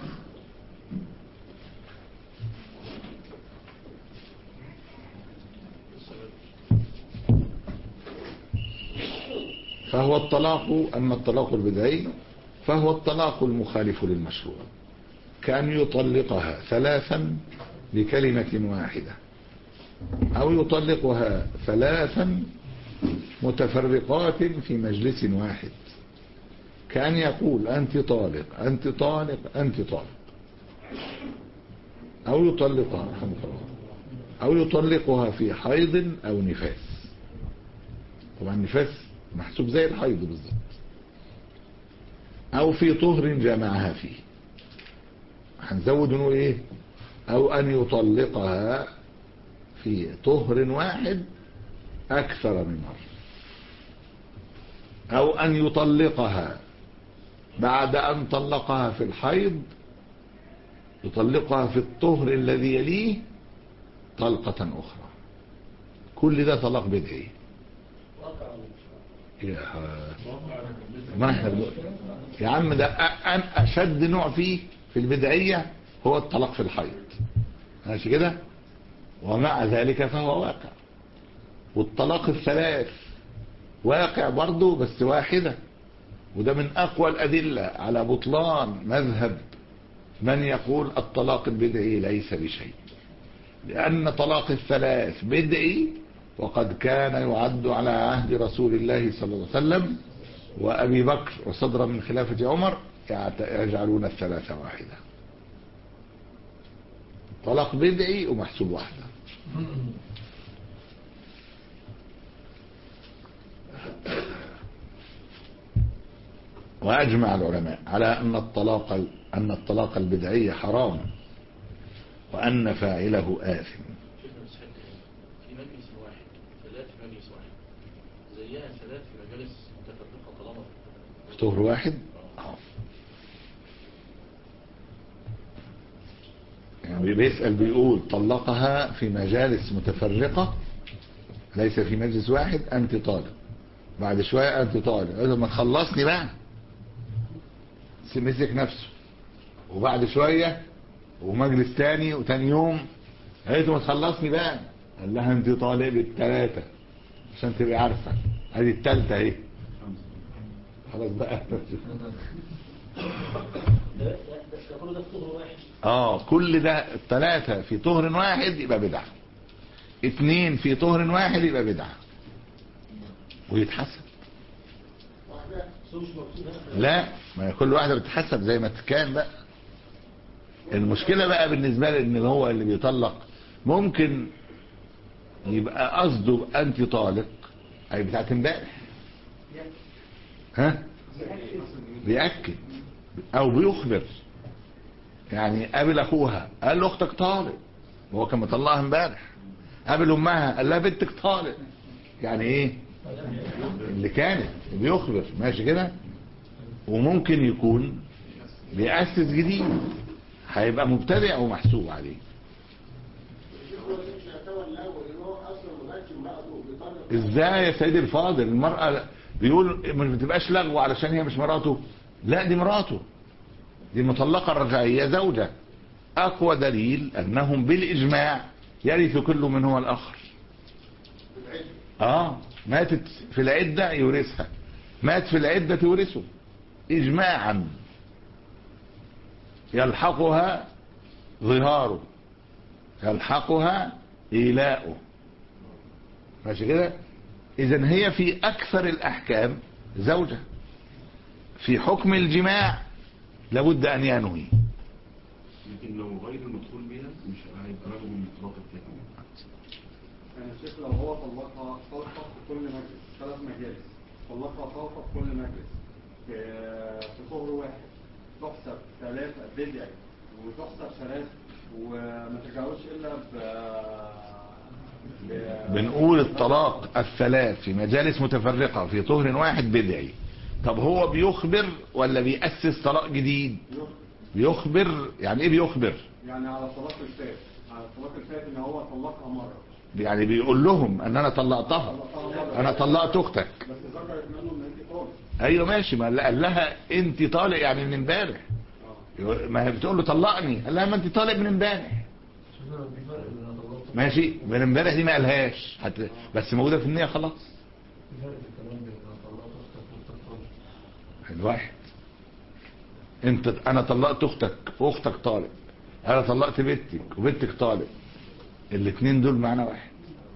فهو الطلاق أما الطلاق البدعي فهو الطلاق المخالف للمشروع كأن يطلقها ثلاثا بكلمة واحدة أو يطلقها ثلاثا متفرقات في مجلس واحد كأن يقول أنت طالق أنت طالق أنت طالق أو يطلقها رحمك الله أو يطلقها في حيض أو نفاس طبعا النفاس محسوب زي الحيض بالظبط او في طهر جمعها فيه هنزود نقول ايه او ان يطلقها في طهر واحد اكثر من مرة او ان يطلقها بعد ان طلقها في الحيض يطلقها في الطهر الذي يليه طلقة اخرى كل ده طلاق بدعي يا ما احنا بنقول يا عم ده أ- أن اشد نوع فيه في البدعية هو الطلاق في الحيض ماشي كده ومع ذلك فهو واقع والطلاق الثلاث واقع برضه بس واحدة وده من اقوى الادلة على بطلان مذهب من يقول الطلاق البدعي ليس بشيء لان طلاق الثلاث بدعي وقد كان يعد على عهد رسول الله صلى الله عليه وسلم وأبي بكر وصدرا من خلافة عمر يعت- يجعلون الثلاثة واحدة طلاق بدعي ومحسوب واحدة وأجمع العلماء على أن الطلاق أن الطلاق البدعي حرام وأن فاعله آثم شفنا بس حته هنا. في مجلس واحد ثلاث في مجلس واحد زيها ثلاث في مجالس متفرقه طالما في طهر واحد آه. يعني بيسأل بيقول طلقها في مجالس متفرقة ليس في مجلس واحد أنت طالب بعد شوية أنت طالب قال له ما تخلصني بقى مسك نفسه وبعد شوية ومجلس تاني وتاني يوم قالت له ما تخلصني بقى قال لها انت طالب التلاتة عشان تبقي عارفة ادي التالتة اهي خلاص بقى ده ده ده كله ده في طهر واحد اه كل ده الثلاثة في طهر واحد يبقى بدعة اتنين في طهر واحد يبقى بدعة ويتحسب واحدة بس هو مش مكتوب هنا لا ما هي كل واحدة بتتحسب زي ما كان بقى المشكلة بقى بالنسبة لي ان هو اللي بيطلق ممكن يبقى قصده انت طالق اي بتاعت امبارح ها بيأكد او بيخبر يعني قابل اخوها قال له اختك طالق وهو كان مطلقها امبارح قابل امها قال لها بنتك طالق يعني ايه اللي كانت بيخبر ماشي كده وممكن يكون بيأسس جديد هيبقى مبتدع ومحسوب عليه هو مش يعتبر الاول ان هو اصلا مهاجم بعضه بطريقه ازاي يا سيدي الفاضل المرأة بيقول ما بتبقاش لغو علشان هي مش مراته لا دي مراته دي مطلقة الرجعية زوجة اقوى دليل انهم بالاجماع يرث كل منهما الاخر اه ماتت في العدة يورثها مات في العدة تورثه اجماعا يلحقها ظهاره يلحقها ايلاؤه ماشي كده اذا هي في اكثر الاحكام زوجة في حكم الجماع لابد ان ينوي لكن لو غير المدخول بيها مش هيبقى راجل من الطلاق التاني يعني الشيخ لو هو طلقها طلقة في كل مجلس ثلاث مجالس طلقها طلقة في كل مجلس في في طهر واحد تحسب ثلاثة بدعي وتحسب ثلاث وما ترجعوش إلا ب ب- بنقول الطلاق الثلاث في مجالس متفرقة في طهر واحد بدعي طب هو بيخبر ولا بيأسس طلاق جديد بيخبر يعني ايه بيخبر يعني على الطلاق الفات على الطلاق الفات ان هو طلقها مرة يعني بيقول لهم ان انا طلقتها طلقها مرة انا طلقت اختك بس ذكرت منه ان انت طالق ايوه ماشي ما قال لها انت طالق يعني من امبارح ما هي بتقول له طلقني قال لها ما انت طالق من امبارح ماشي من امبارح دي ما قالهاش حتى بس موجوده في النيه خلاص الواحد انت انا طلقت اختك واختك طالق انا طلقت بنتك وبنتك طالق الاثنين دول معنى واحد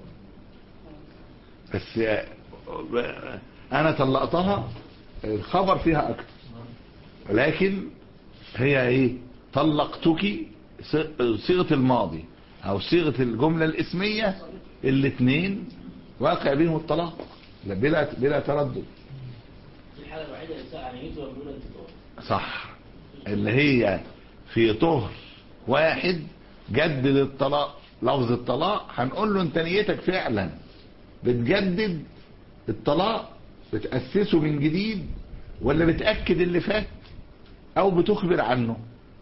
بس انا طلقتها الخبر فيها اكتر ولكن هي ايه طلقتك صيغه الماضي او صيغه الجمله الاسميه الاثنين واقع بينهم الطلاق لا بلا بلا تردد الحالة الوحيدة اللي ساعة عن يتوى بدون انتظار صح اللي هي في طهر واحد جدد الطلاق لفظ الطلاق هنقول له انت نيتك فعلا بتجدد الطلاق بتأسسه من جديد ولا بتأكد اللي فات او بتخبر عنه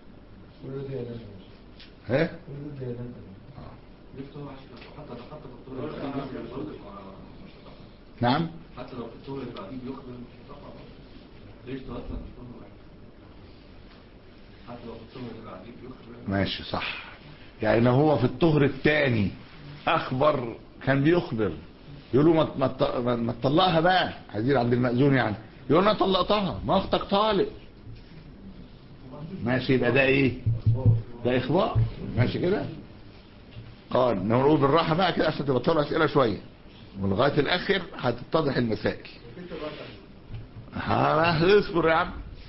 ها حتى حتى في الطول اللي بعديه بيخبر نعم حتى لو في الطول اللي بعديه بيخبر مش هتقع ليش توصل مش طول واحد حتى لو في الطول اللي بعديه بيخبر ماشي صح يعني لو هو في الطهر الثاني اخبر كان بيخبر يقول له ما ما تط- ما- ما تطلقها بقى عايزين عند المأذون يعني يقول انا طلقتها ما اختك طالق ماشي يبقى ده ايه ده اخبار ماشي كده قال نقول بالراحه بقى كده عشان تبطلوا اسئله شويه ولغايه الاخر هتتضح المسائل ها اصبر يا عم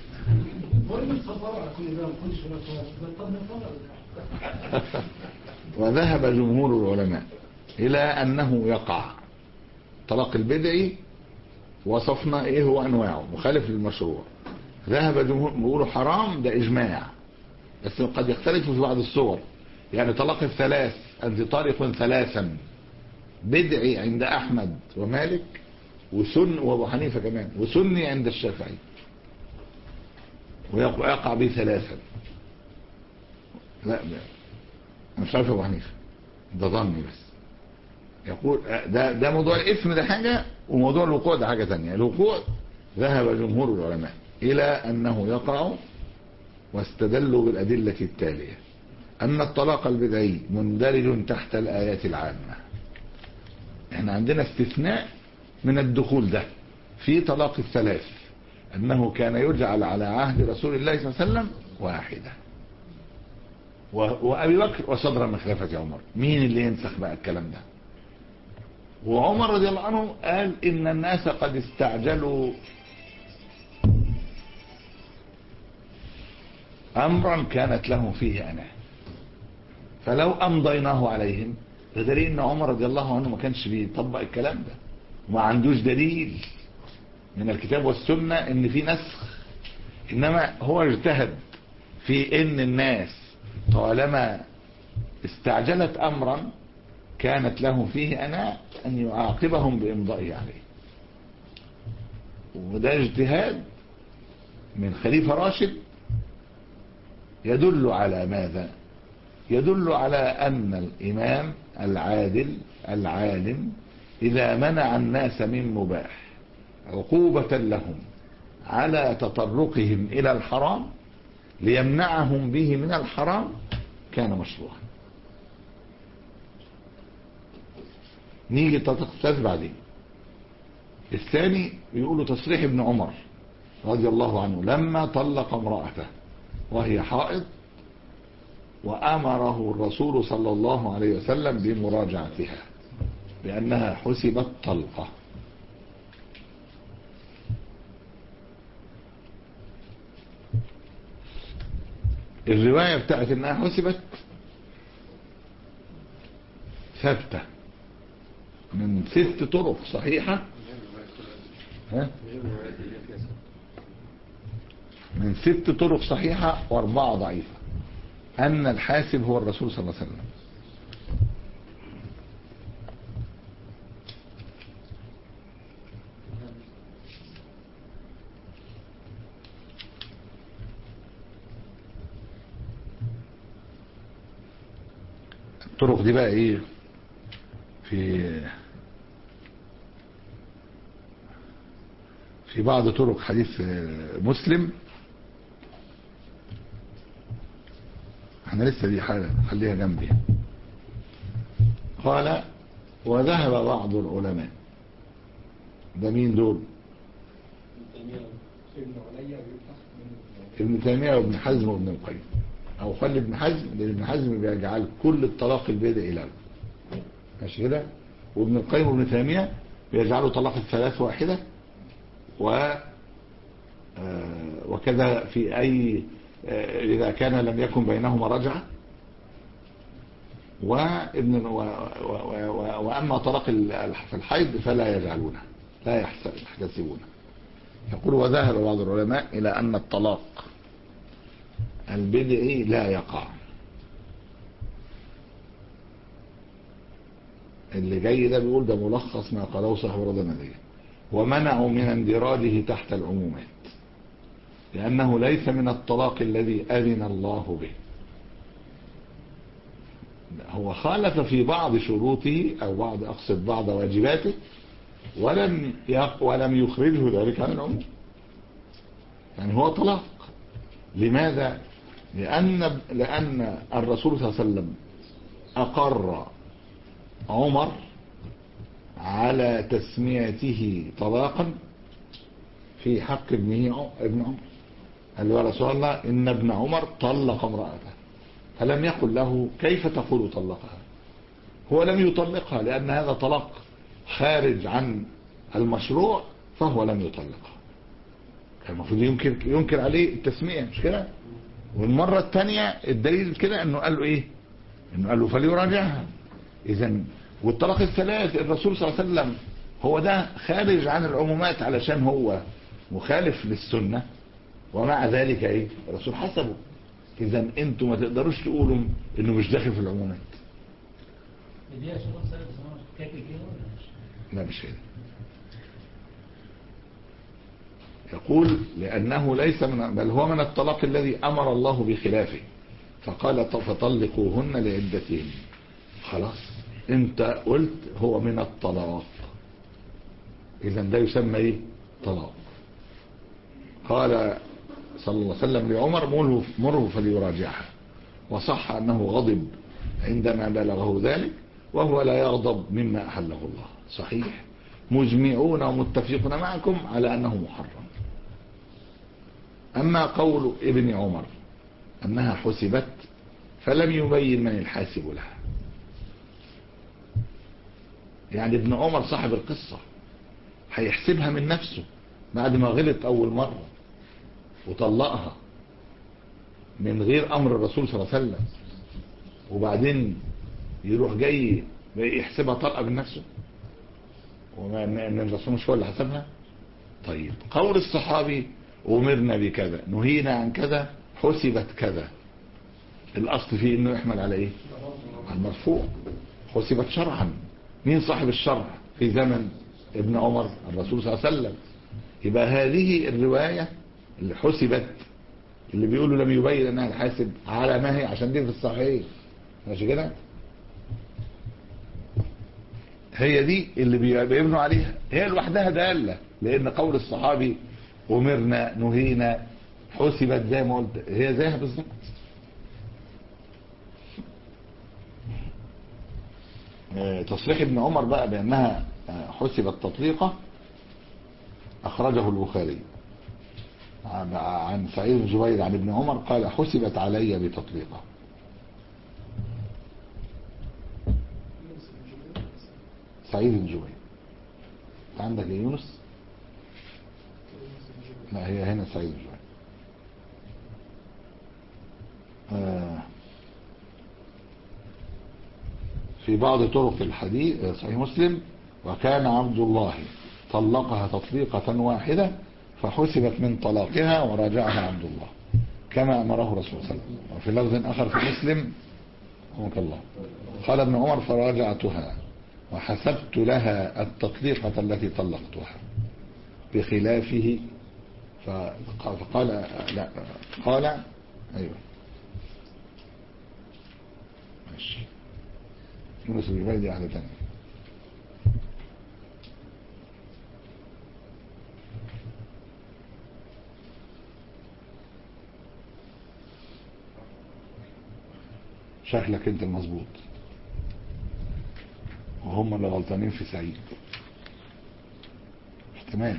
وذهب جمهور العلماء إلى أنه يقع طلاق البدعي وصفنا إيه هو أنواعه مخالف للمشروع ذهب جمهور بيقولوا حرام ده إجماع بس قد يختلف في بعض الصور يعني طلاق الثلاث أنت طارق ثلاثا بدعي عند أحمد ومالك وسن وأبو حنيفة كمان وسني عند الشافعي ويقع به ثلاثا لا لا أنا مش عارف ابو حنيفه ده ظني بس يقول ده ده موضوع الاسم ده حاجه وموضوع الوقوع ده حاجه ثانيه الوقوع ذهب جمهور العلماء الى انه يقع واستدلوا بالادله التاليه ان الطلاق البدعي مندرج تحت الايات العامه احنا عندنا استثناء من الدخول ده في طلاق الثلاث انه كان يجعل على عهد رسول الله صلى الله عليه وسلم واحده و- وابي بكر وصدر من خلافه عمر مين اللي ينسخ بقى الكلام ده وعمر رضي الله عنه قال ان الناس قد استعجلوا امرا كانت لهم فيه انا فلو امضيناه عليهم ده دليل ان عمر رضي الله عنه ما كانش بيطبق الكلام ده وما عندوش دليل من الكتاب والسنه ان في نسخ انما هو اجتهد في ان الناس طالما استعجلت امرا كانت له فيه انا ان يعاقبهم بامضائه عليه وده اجتهاد من خليفة راشد يدل على ماذا يدل على ان الامام العادل العالم اذا منع الناس من مباح عقوبة لهم على تطرقهم الى الحرام ليمنعهم به من الحرام كان مشروعا نيجي تتخصص بعدين الثاني بيقولوا تصريح ابن عمر رضي الله عنه لما طلق امرأته وهي حائض وأمره الرسول صلى الله عليه وسلم بمراجعتها بأنها حسبت طلقة الرواية بتاعت انها حسبت ثابتة من ست طرق صحيحة ها؟ من ست طرق صحيحة واربعة ضعيفة ان الحاسب هو الرسول صلى الله عليه وسلم الطرق دي بقى ايه في في بعض طرق حديث مسلم احنا لسه دي حالة خليها جنبي قال وذهب بعض العلماء ده مين دول ابن تيمية وابن حزم وابن القيم او خلي ابن حزم لان ابن حزم بيجعل كل الطلاق البدعي له ماشي كده وابن القيم وابن تيمية بيجعلوا طلاق الثلاث واحدة و آه وكذا في اي آه اذا كان لم يكن بينهما رجعة وابن و و و واما طلاق في الحيض فلا يجعلونه لا يحتسبونه يقول وذهب بعض العلماء إلى أن الطلاق البدعي لا يقع اللي جاي ده بيقول ده ملخص ما قاله صاحب رضا النبي ومنعوا من اندراجه تحت العمومات لأنه ليس من الطلاق الذي أذن الله به هو خالف في بعض شروطه أو بعض أقصد بعض واجباته ولم يق ولم يخرجه ذلك عن العموم يعني هو طلاق لماذا لأن لأن الرسول صلى الله عليه وسلم أقر عمر على تسميته طلاقا في حق ابنه ابن عمر قال له يا رسول الله إن ابن عمر طلق امرأته فلم يقل له كيف تقول طلقها هو لم يطلقها لأن هذا طلاق خارج عن المشروع فهو لم يطلقها كان المفروض ينكر ينكر عليه التسمية مش كده والمرة الثانية الدليل كده انه قال له ايه انه قال له فليراجعها اذا والطلاق الثلاث الرسول صلى الله عليه وسلم هو ده خارج عن العمومات علشان هو مخالف للسنة ومع ذلك ايه الرسول حسبه اذا انتوا ما تقدروش تقولوا انه مش داخل في العمومات دي يا شباب سنة زمان كاكل كده ولا مش؟ لا مش كده يقول لأنه ليس من بل هو من الطلاق الذي أمر الله بخلافه فقال فطلقوهن لعدتهن خلاص انت قلت هو من الطلاق اذا ده يسمى ايه طلاق قال صلى الله عليه وسلم لعمر مره, مره فليراجعها وصح انه غضب عندما بلغه ذلك وهو لا يغضب مما احله الله صحيح مجمعون ومتفقون معكم على انه محرم اما قول ابن عمر انها حسبت فلم يبين من الحاسب لها يعني ابن عمر صاحب القصة هيحسبها من نفسه بعد ما غلط أول مرة وطلقها من غير أمر الرسول صلى الله عليه وسلم وبعدين يروح جاي يحسبها طلقة من نفسه وما ان الرسول مش هو اللي حسبها طيب قول الصحابي أمرنا بكذا نهينا عن كذا حسبت كذا الأصل فيه انه يحمل على ايه على المرفوع حسبت شرعا مين صاحب الشرع في زمن ابن عمر الرسول صلى الله عليه وسلم يبقى هذه الرواية اللي حسبت اللي بيقولوا لم يبين انها الحاسب على ما هي عشان دي في الصحيح ماشي كده هي دي اللي بيبنوا عليها هي لوحدها دالة لان قول الصحابي امرنا نهينا حسبت زي ما قلت هي زيها بالظبط تصريح ابن عمر بقى بأنها حسبت تطليقة أخرجه البخاري عن سعيد بن جبير عن ابن عمر قال حسبت علي بتطليقة سعيد بن جبير عندك يا يونس لا هي هنا سعيد بن جبير آه في بعض طرق الحديث صحيح مسلم وكان عبد الله طلقها تطليقة واحدة فحسبت من طلاقها وراجعها عبد الله كما أمره رسول الله صلى الله عليه وسلم وفي لفظ آخر في مسلم رحمك الله قال ابن عمر فراجعتها وحسبت لها التطليقة التي طلقتها بخلافه فقال لا قال ايوه ماشي يونس بن جبير دي واحدة تانية شكلك انت المظبوط وهم اللي غلطانين في سعيد احتمال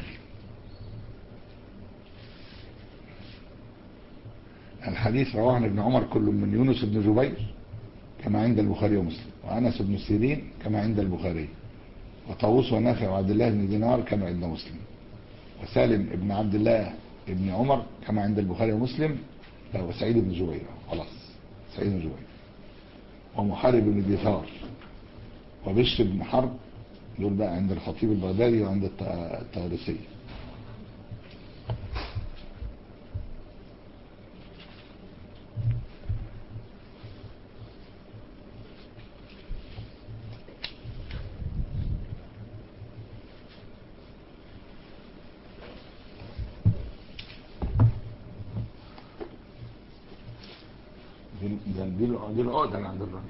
الحديث رواه عن ابن عمر كل من يونس بن جبير كما عند البخاري ومسلم وأنس بن سيرين كما عند البخاري وطاووس ونافع وعبد الله بن دينار كما عند مسلم وسالم ابن عبد الله ابن عمر كما عند البخاري ومسلم لا وسعيد بن جبير خلاص سعيد بن جبير ومحارب بن دثار وبشر بن حرب دول بقى عند الخطيب البغدادي وعند الطيالسي ده دي الع- دي العقدة اللي عند الراجل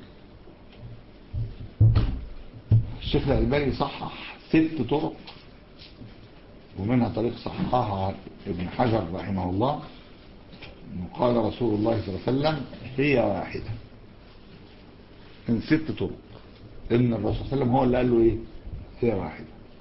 الشيخ الألباني صحح ست طرق ومنها طريق صححها ابن حجر رحمه الله إنه قال رسول الله صلى الله عليه وسلم هي واحدة من ست طرق ان الرسول صلى الله عليه وسلم هو اللي قال له ايه هي واحدة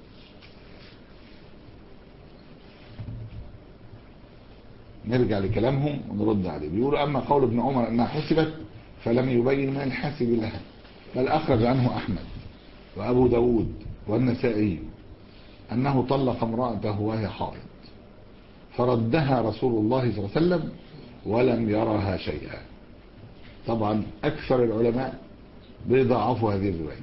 نرجع لكلامهم ونرد عليه بيقولوا اما قول ابن عمر انها حسبت فلم يبين ما الحاسب لها بل اخرج عنه احمد وابو داود والنسائي انه طلق امرأته وهي حائض فردها رسول الله صلى الله عليه وسلم ولم يرها شيئا طبعا اكثر العلماء بيضاعفوا هذه الرواية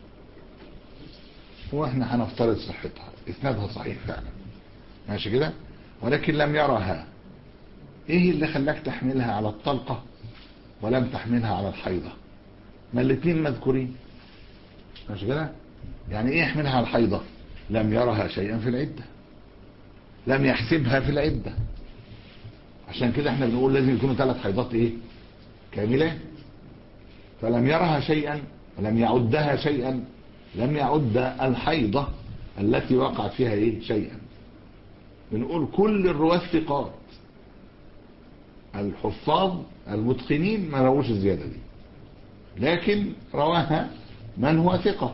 واحنا هنفترض صحتها اسنادها صحيح فعلا ماشي كده ولكن لم يرها ايه اللي خلاك تحملها على الطلقة ولم تحملها على الحيضة ما الاثنين مذكورين ماشي كده يعني ايه يحملها على الحيضة لم يرها شيئا في العدة لم يحسبها في العدة عشان كده احنا بنقول لازم يكونوا ثلاث حيضات ايه كاملة فلم يرها شيئا ولم يعدها شيئا لم يعد الحيضة التي وقعت فيها ايه شيئا بنقول كل الرواة ثقات الحفاظ المتقنين ما رووش الزيادة دي لكن رواها من هو ثقة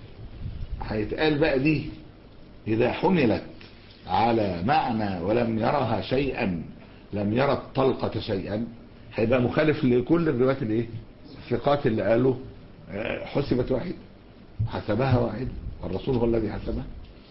هيتقال بقى دي إذا حملت على معنى ولم يرها شيئا لم يرى الطلقة شيئا هيبقى مخالف لكل الروايات الايه الثقات اللي قالوا آه، حسبت واحد حسبها واحد والرسول هو الذي حسبها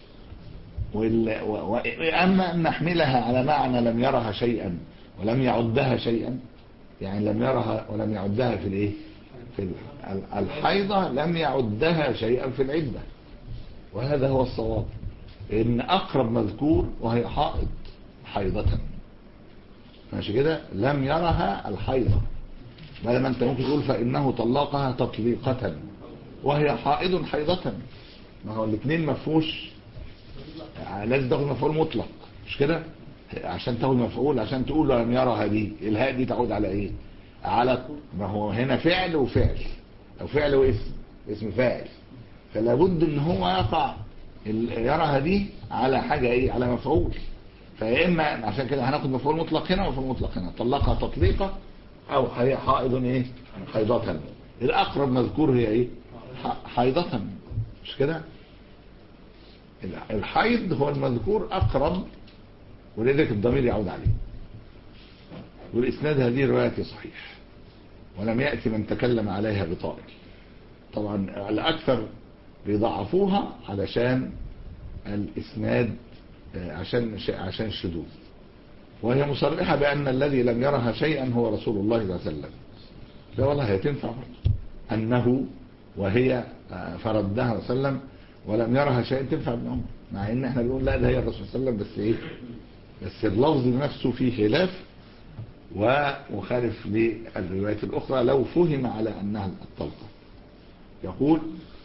وال... و... و... أما أن نحملها على معنى لم يرها شيئا ولم يعدها شيئا يعني لم يرها ولم يعدها في الايه في ال- الحيضة لم يعدها شيئا في العدة وهذا هو الصواب ان اقرب مذكور وهي حائض حيضة ماشي كده لم يرها الحيضة بدل ما انت ممكن تقول فانه طلقها تطليقة وهي حائض حيضة ما هو الاثنين ما فيهوش لازم تاخد مفعول مطلق مش كده عشان تاخد مفعول عشان تقول لم يرها دي الهاء دي تعود على ايه على ما هو هنا فعل وفعل او فعل واسم اسم فاعل فلا بد ان هو يقع ال- يراها دي على حاجة ايه على مفعول فيا اما عشان كده هناخد مفعول مطلق هنا ومفعول مطلق هنا طلقها تطليقة او هي حائض ايه حيضة الاقرب مذكور هي ايه ح- حيضة مش كده ال- الحيض هو المذكور اقرب ولذلك الضمير يعود عليه والاسناد هذه الرواية صحيح ولم يأتي من تكلم عليها بطائل طبعا الأكثر بيضعفوها علشان الإسناد آه، عشان عشان الشذوذ وهي مصرحة بأن الذي لم يرها شيئا هو رسول الله صلى الله عليه وسلم لا والله هي تنفع برضه. أنه وهي آه، فردها صلى الله عليه وسلم ولم يرها شيئا تنفع ابن عمر مع ان احنا بنقول لا ده هي الرسول صلى الله عليه وسلم بس ايه بس اللفظ نفسه فيه خلاف ومخالف للروايات الأخرى لو فهم على أنها الطلقة يقول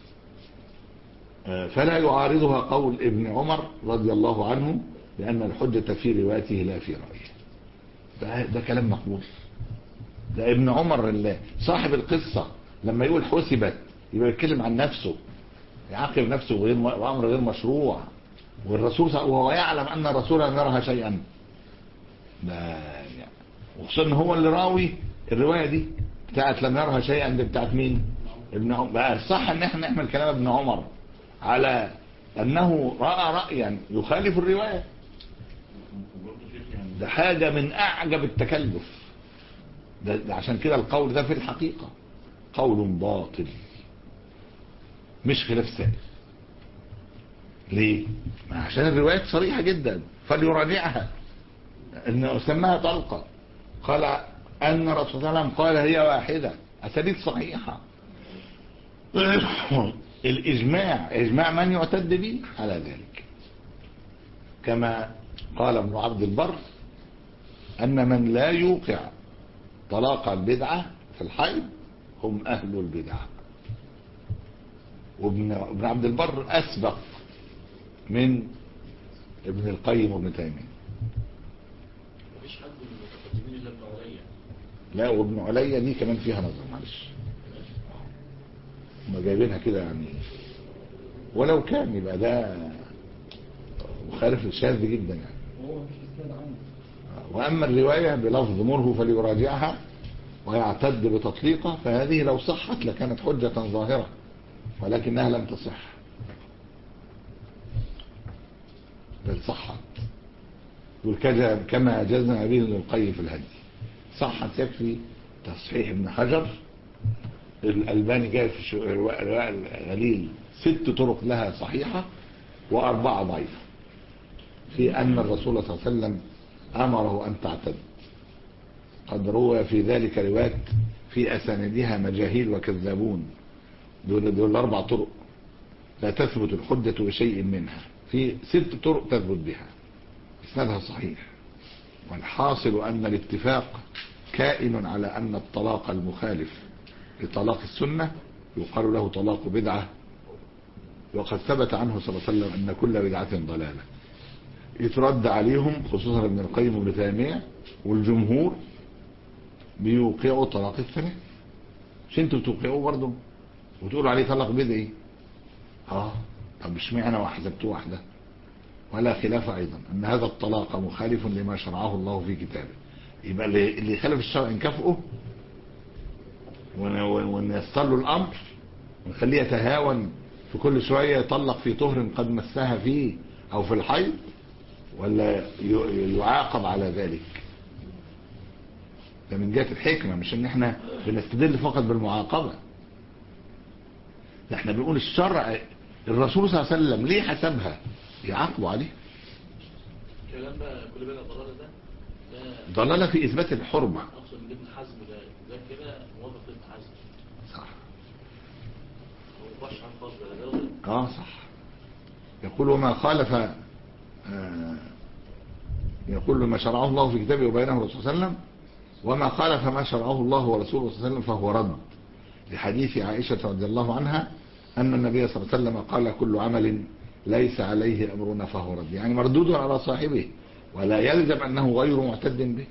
آه، فلا يعارضها قول ابن عمر رضي الله عنه لأن الحجة في روايته لا في رأيه ده, ده كلام مقبول ده ابن عمر اللي صاحب القصة لما يقول حسبت يبقى يتكلم عن نفسه يعاقب نفسه غير وأمر غير مشروع والرسول صلى- وهو يعلم أن الرسول لم يرها شيئا ده يعني وخصوصا ان هو اللي راوي الرواية دي بتاعت لم يرها شيئا دي بتاعت مين ابن عمر بقى الصح ان احنا نحمل كلام ابن عمر على انه رأى رأيا يخالف الرواية وبرضه شيخ يعني ده حاجة من اعجب التكلف ده, ده عشان كده القول ده في الحقيقة قول باطل مش خلاف سائر ليه ما عشان الروايات صريحة جدا فليراجعها انه سماها طلقة قال ان الرسول صلى الله عليه وسلم قال هي واحدة اساليب صحيحة الاجماع اجماع من يعتد به على ذلك كما قال ابن عبد البر ان من لا يوقع طلاق البدعة في الحيض هم اهل البدعة وابن ابن عبد البر اسبق من ابن القيم وابن تيمية مفيش حد من المتقدمين الا ابن عليا لا وابن عليا دي كمان فيها نظر معلش هم جايبينها كده يعني ولو كان يبقى ده مخالف شاذ جدا يعني هو مفيش اسناد عنه وأما الرواية بلفظ مره فليراجعها ويعتد بتطليقه فهذه لو صحت لكانت حجة ظاهرة ولكنها لم تصح بل صحت يقول كذا كما جزم به ابن القيم في الهدي صحت يكفي تصحيح ابن حجر الألباني جاي في شو- رواء رواء الغليل ست طرق لها صحيحة وأربعة ضعيفة في أن الرسول صلى الله عليه وسلم أمره أن تعتد قد روى في ذلك روايات في أساندها مجاهيل وكذابون دول, دول أربع طرق لا تثبت الحجة بشيء منها في ست طرق تثبت بها إسنادها صحيح والحاصل أن الاتفاق كائن على أن الطلاق المخالف لطلاق السنة يقال له طلاق بدعة وقد ثبت عنه صلى الله عليه وسلم أن كل بدعة ضلالة يترد عليهم خصوصا ابن القيم وابن تيمية والجمهور بيوقعوا طلاق الثانية مش انتوا بتوقعوه برضه وتقولوا عليه طلاق بدعي اه طب اشمعنى وحسبتوه واحده ولا خلاف ايضا ان هذا الطلاق مخالف لما شرعه الله في كتابه يبقى اللي اللي يخالف الشرع نكافئه ون- ون- ونيسر له الامر ونخليه يتهاون في كل شويه يطلق في طهر قد مسها فيه او في الحيض ولا ي- يعاقب على ذلك ده من جهه الحكمه مش ان احنا بنستدل فقط بالمعاقبه ده احنا بنقول الشرع الرسول صلى الله عليه وسلم ليه حسبها يعاقبوا عليه الكلام بقى كل بقى ضلالة ده ده ضلالة في إثبات الحرمة اقصد ان ابن حزم ده ده كده موافق ابن حزم صح هو مش عن فضل ده اه صح يقول وما خالف آه يقول ما شرعه الله في كتابه وبينه الرسول صلى الله عليه وسلم وما خالف ما شرعه الله ورسوله صلى الله عليه وسلم فهو رد لحديث عائشة رضي الله عنها أن النبي صلى الله عليه وسلم قال كل عمل ليس عليه أمرنا فهو رد يعني مردود على صاحبه ولا يلزم أنه غير معتد به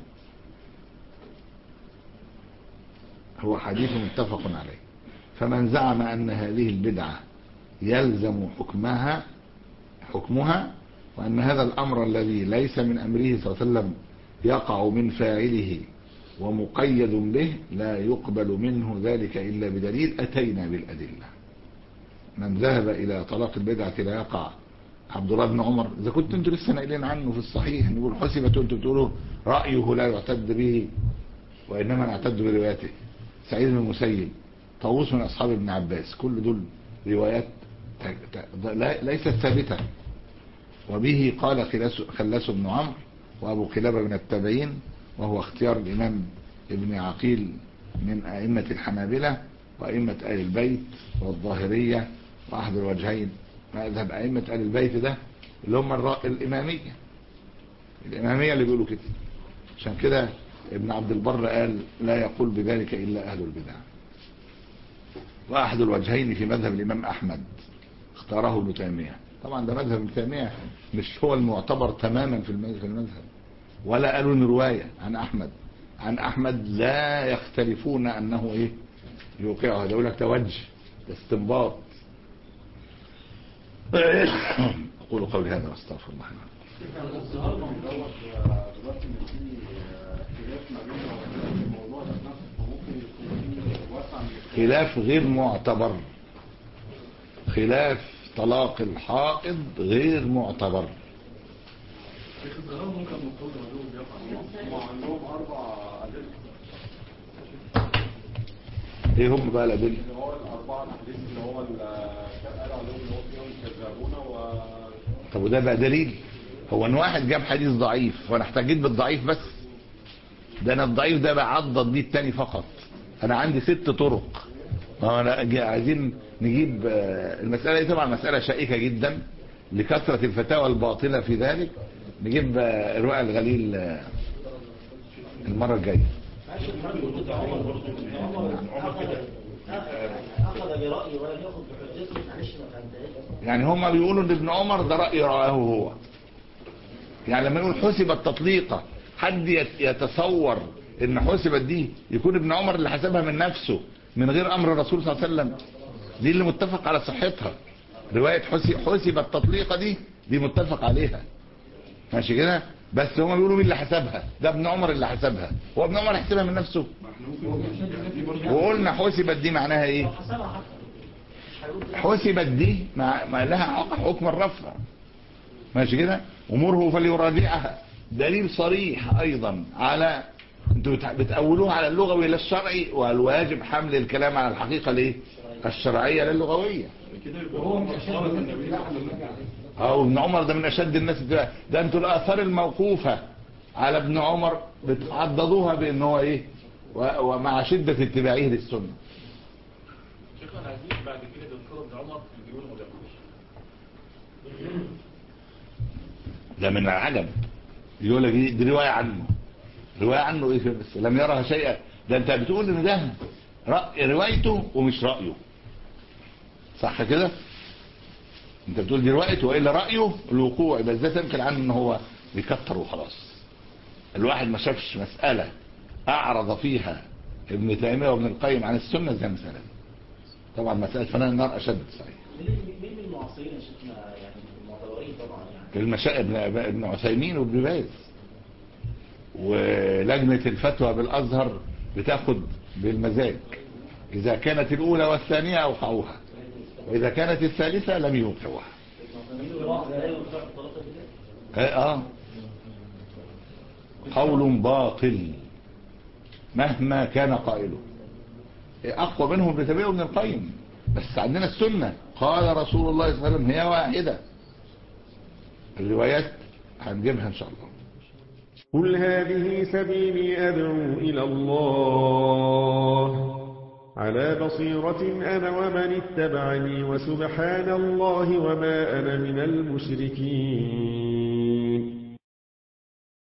هو حديث متفق عليه فمن زعم أن هذه البدعة يلزم حكمها حكمها وأن هذا الأمر الذي ليس من أمره صلى الله عليه وسلم يقع من فاعله ومقيد به لا يقبل منه ذلك إلا بدليل أتينا بالأدلة من ذهب إلى طلاق البدعة لا يقع عبد الله بن عمر إذا كنت أنتوا لسه ناقلين عنه في الصحيح نقول حسبت أنتوا بتقولوا رأيه لا يعتد به وإنما نعتد بروايته سعيد بن المسيب طاووس من أصحاب ابن عباس كل دول روايات ت- ت- لا- ليست ثابتة وبه قال خلاس, خلاس بن عمرو وأبو قلابة من التابعين وهو اختيار الإمام ابن عقيل من أئمة الحنابلة وأئمة آل البيت والظاهرية وأحد الوجهين مذهب أئمة آل البيت ده اللي هم الرا- الإمامية الإمامية اللي بيقولوا كده عشان كده ابن عبد البر قال لا يقول بذلك إلا أهل البدع وأحد الوجهين في مذهب الإمام أحمد اختاره ابن تيمية طبعا ده مذهب ابن تيمية مش هو المعتبر تماما في المذهب, في المذهب ولا قالوا إن رواية عن أحمد عن أحمد لا يختلفون أنه إيه يوقعها ده يقول لك ده وجه ده استنباط أقول قولي هذا واستغفر الله لي. الظهر من دوت دلوقتي ان في خلاف ما بين العلماء في الموضوع ده نفسه فممكن يكون في واسع من الخلاف. خلاف غير معتبر خلاف طلاق الحائض غير معتبر شيخ الزهراء ممكن المفروض الرجل بيقع هم عندهم اربع ادله ايه هم بقى الادله اللي هو الاربعه الاحاديث اللي هو ال- كان قال عليهم اللي هو فيهم كذابون و طب وده بقى دليل هو ان واحد جاب حديث ضعيف وانا احتجيت بالضعيف بس ده انا الضعيف ده بعضد بيه التاني فقط انا عندي ست طرق ما هو انا جا- عايزين نجيب آه، المسألة دي طبعا مسألة شائكة جدا لكثرة الفتاوى الباطلة في ذلك نجيب آه، رواء الغليل آه، المرة الجاية معلش الراجل ابن عمر برضه ابن عمر اخذ اخذ برأيه ولم ياخذ بحجته معلش ما فهمتهاش يعني هم بيقولوا ان ابن عمر ده رأي رآه هو يعني لما يقول حسب التطليقة حد يت- يتصور ان حسبت دي يكون ابن عمر اللي حسبها من نفسه من غير امر الرسول صلى الله عليه وسلم دي اللي متفق على صحتها رواية حسب حسب التطليقة دي دي متفق عليها ماشي كده بس هما بيقولوا مين اللي حسبها ده ابن عمر اللي حسبها هو ابن عمر حسبها من نفسه وقلنا حسبت دي معناها ايه حسبها حتى مش هيقول كده. حسبت دي مع ما لها حق- حكم الرفع ماشي كده امره فليراجعها دليل صريح ايضا على انتوا بت- بتأولوه على اللغوي لا الشرعي والواجب حمل الكلام على الحقيقة ليه الشرعية لا اللغوية كده يبقى هو مش النبي او ابن عمر ده من اشد الناس اتباعا ده انتوا الاثار الموقوفة على ابن عمر بتعضدوها بان هو ايه و- ومع شدة اتباعه للسنة شيخنا عايزين بعد كده يذكروا ابن عمر يجيبوا له مدرس ده من العجب يقول لك دي دي رواية عنه رواية عنه ايه بس لم يرها شيئا ده انت بتقول ان ده رأي روايته ومش رأيه صح كده انت بتقول دي روايته والا رأيه الوقوع بس ده تنقل عنه ان هو بيكتر وخلاص الواحد ما شافش مسألة اعرض فيها ابن تيمية وابن القيم عن السنة زي المسألة دي طبعا مسألة فنان النار اشد صحيح مين مين من المعاصرين يا شيخنا يعني المعتبرين طبعا يعني المشا... ابن ابن عثيمين وابن باز ولجنة الفتوى بالأزهر بتاخد بالمزاج إذا كانت الأولى والثانية أوقعوها وإذا كانت الثالثة لم يوقعوها مين الواحد لا يوقع الطلاقه كده آه آه. قول باطل مهما كان قائله أقوى منهم ابن تيمية وابن القيم بس عندنا السنة قال رسول الله صلى الله عليه وسلم هي واحدة الروايات هنجيبها إن شاء الله قل هذه سبيلي أدعو إلى الله على بصيرة أنا ومن اتبعني وسبحان الله وما أنا من المشركين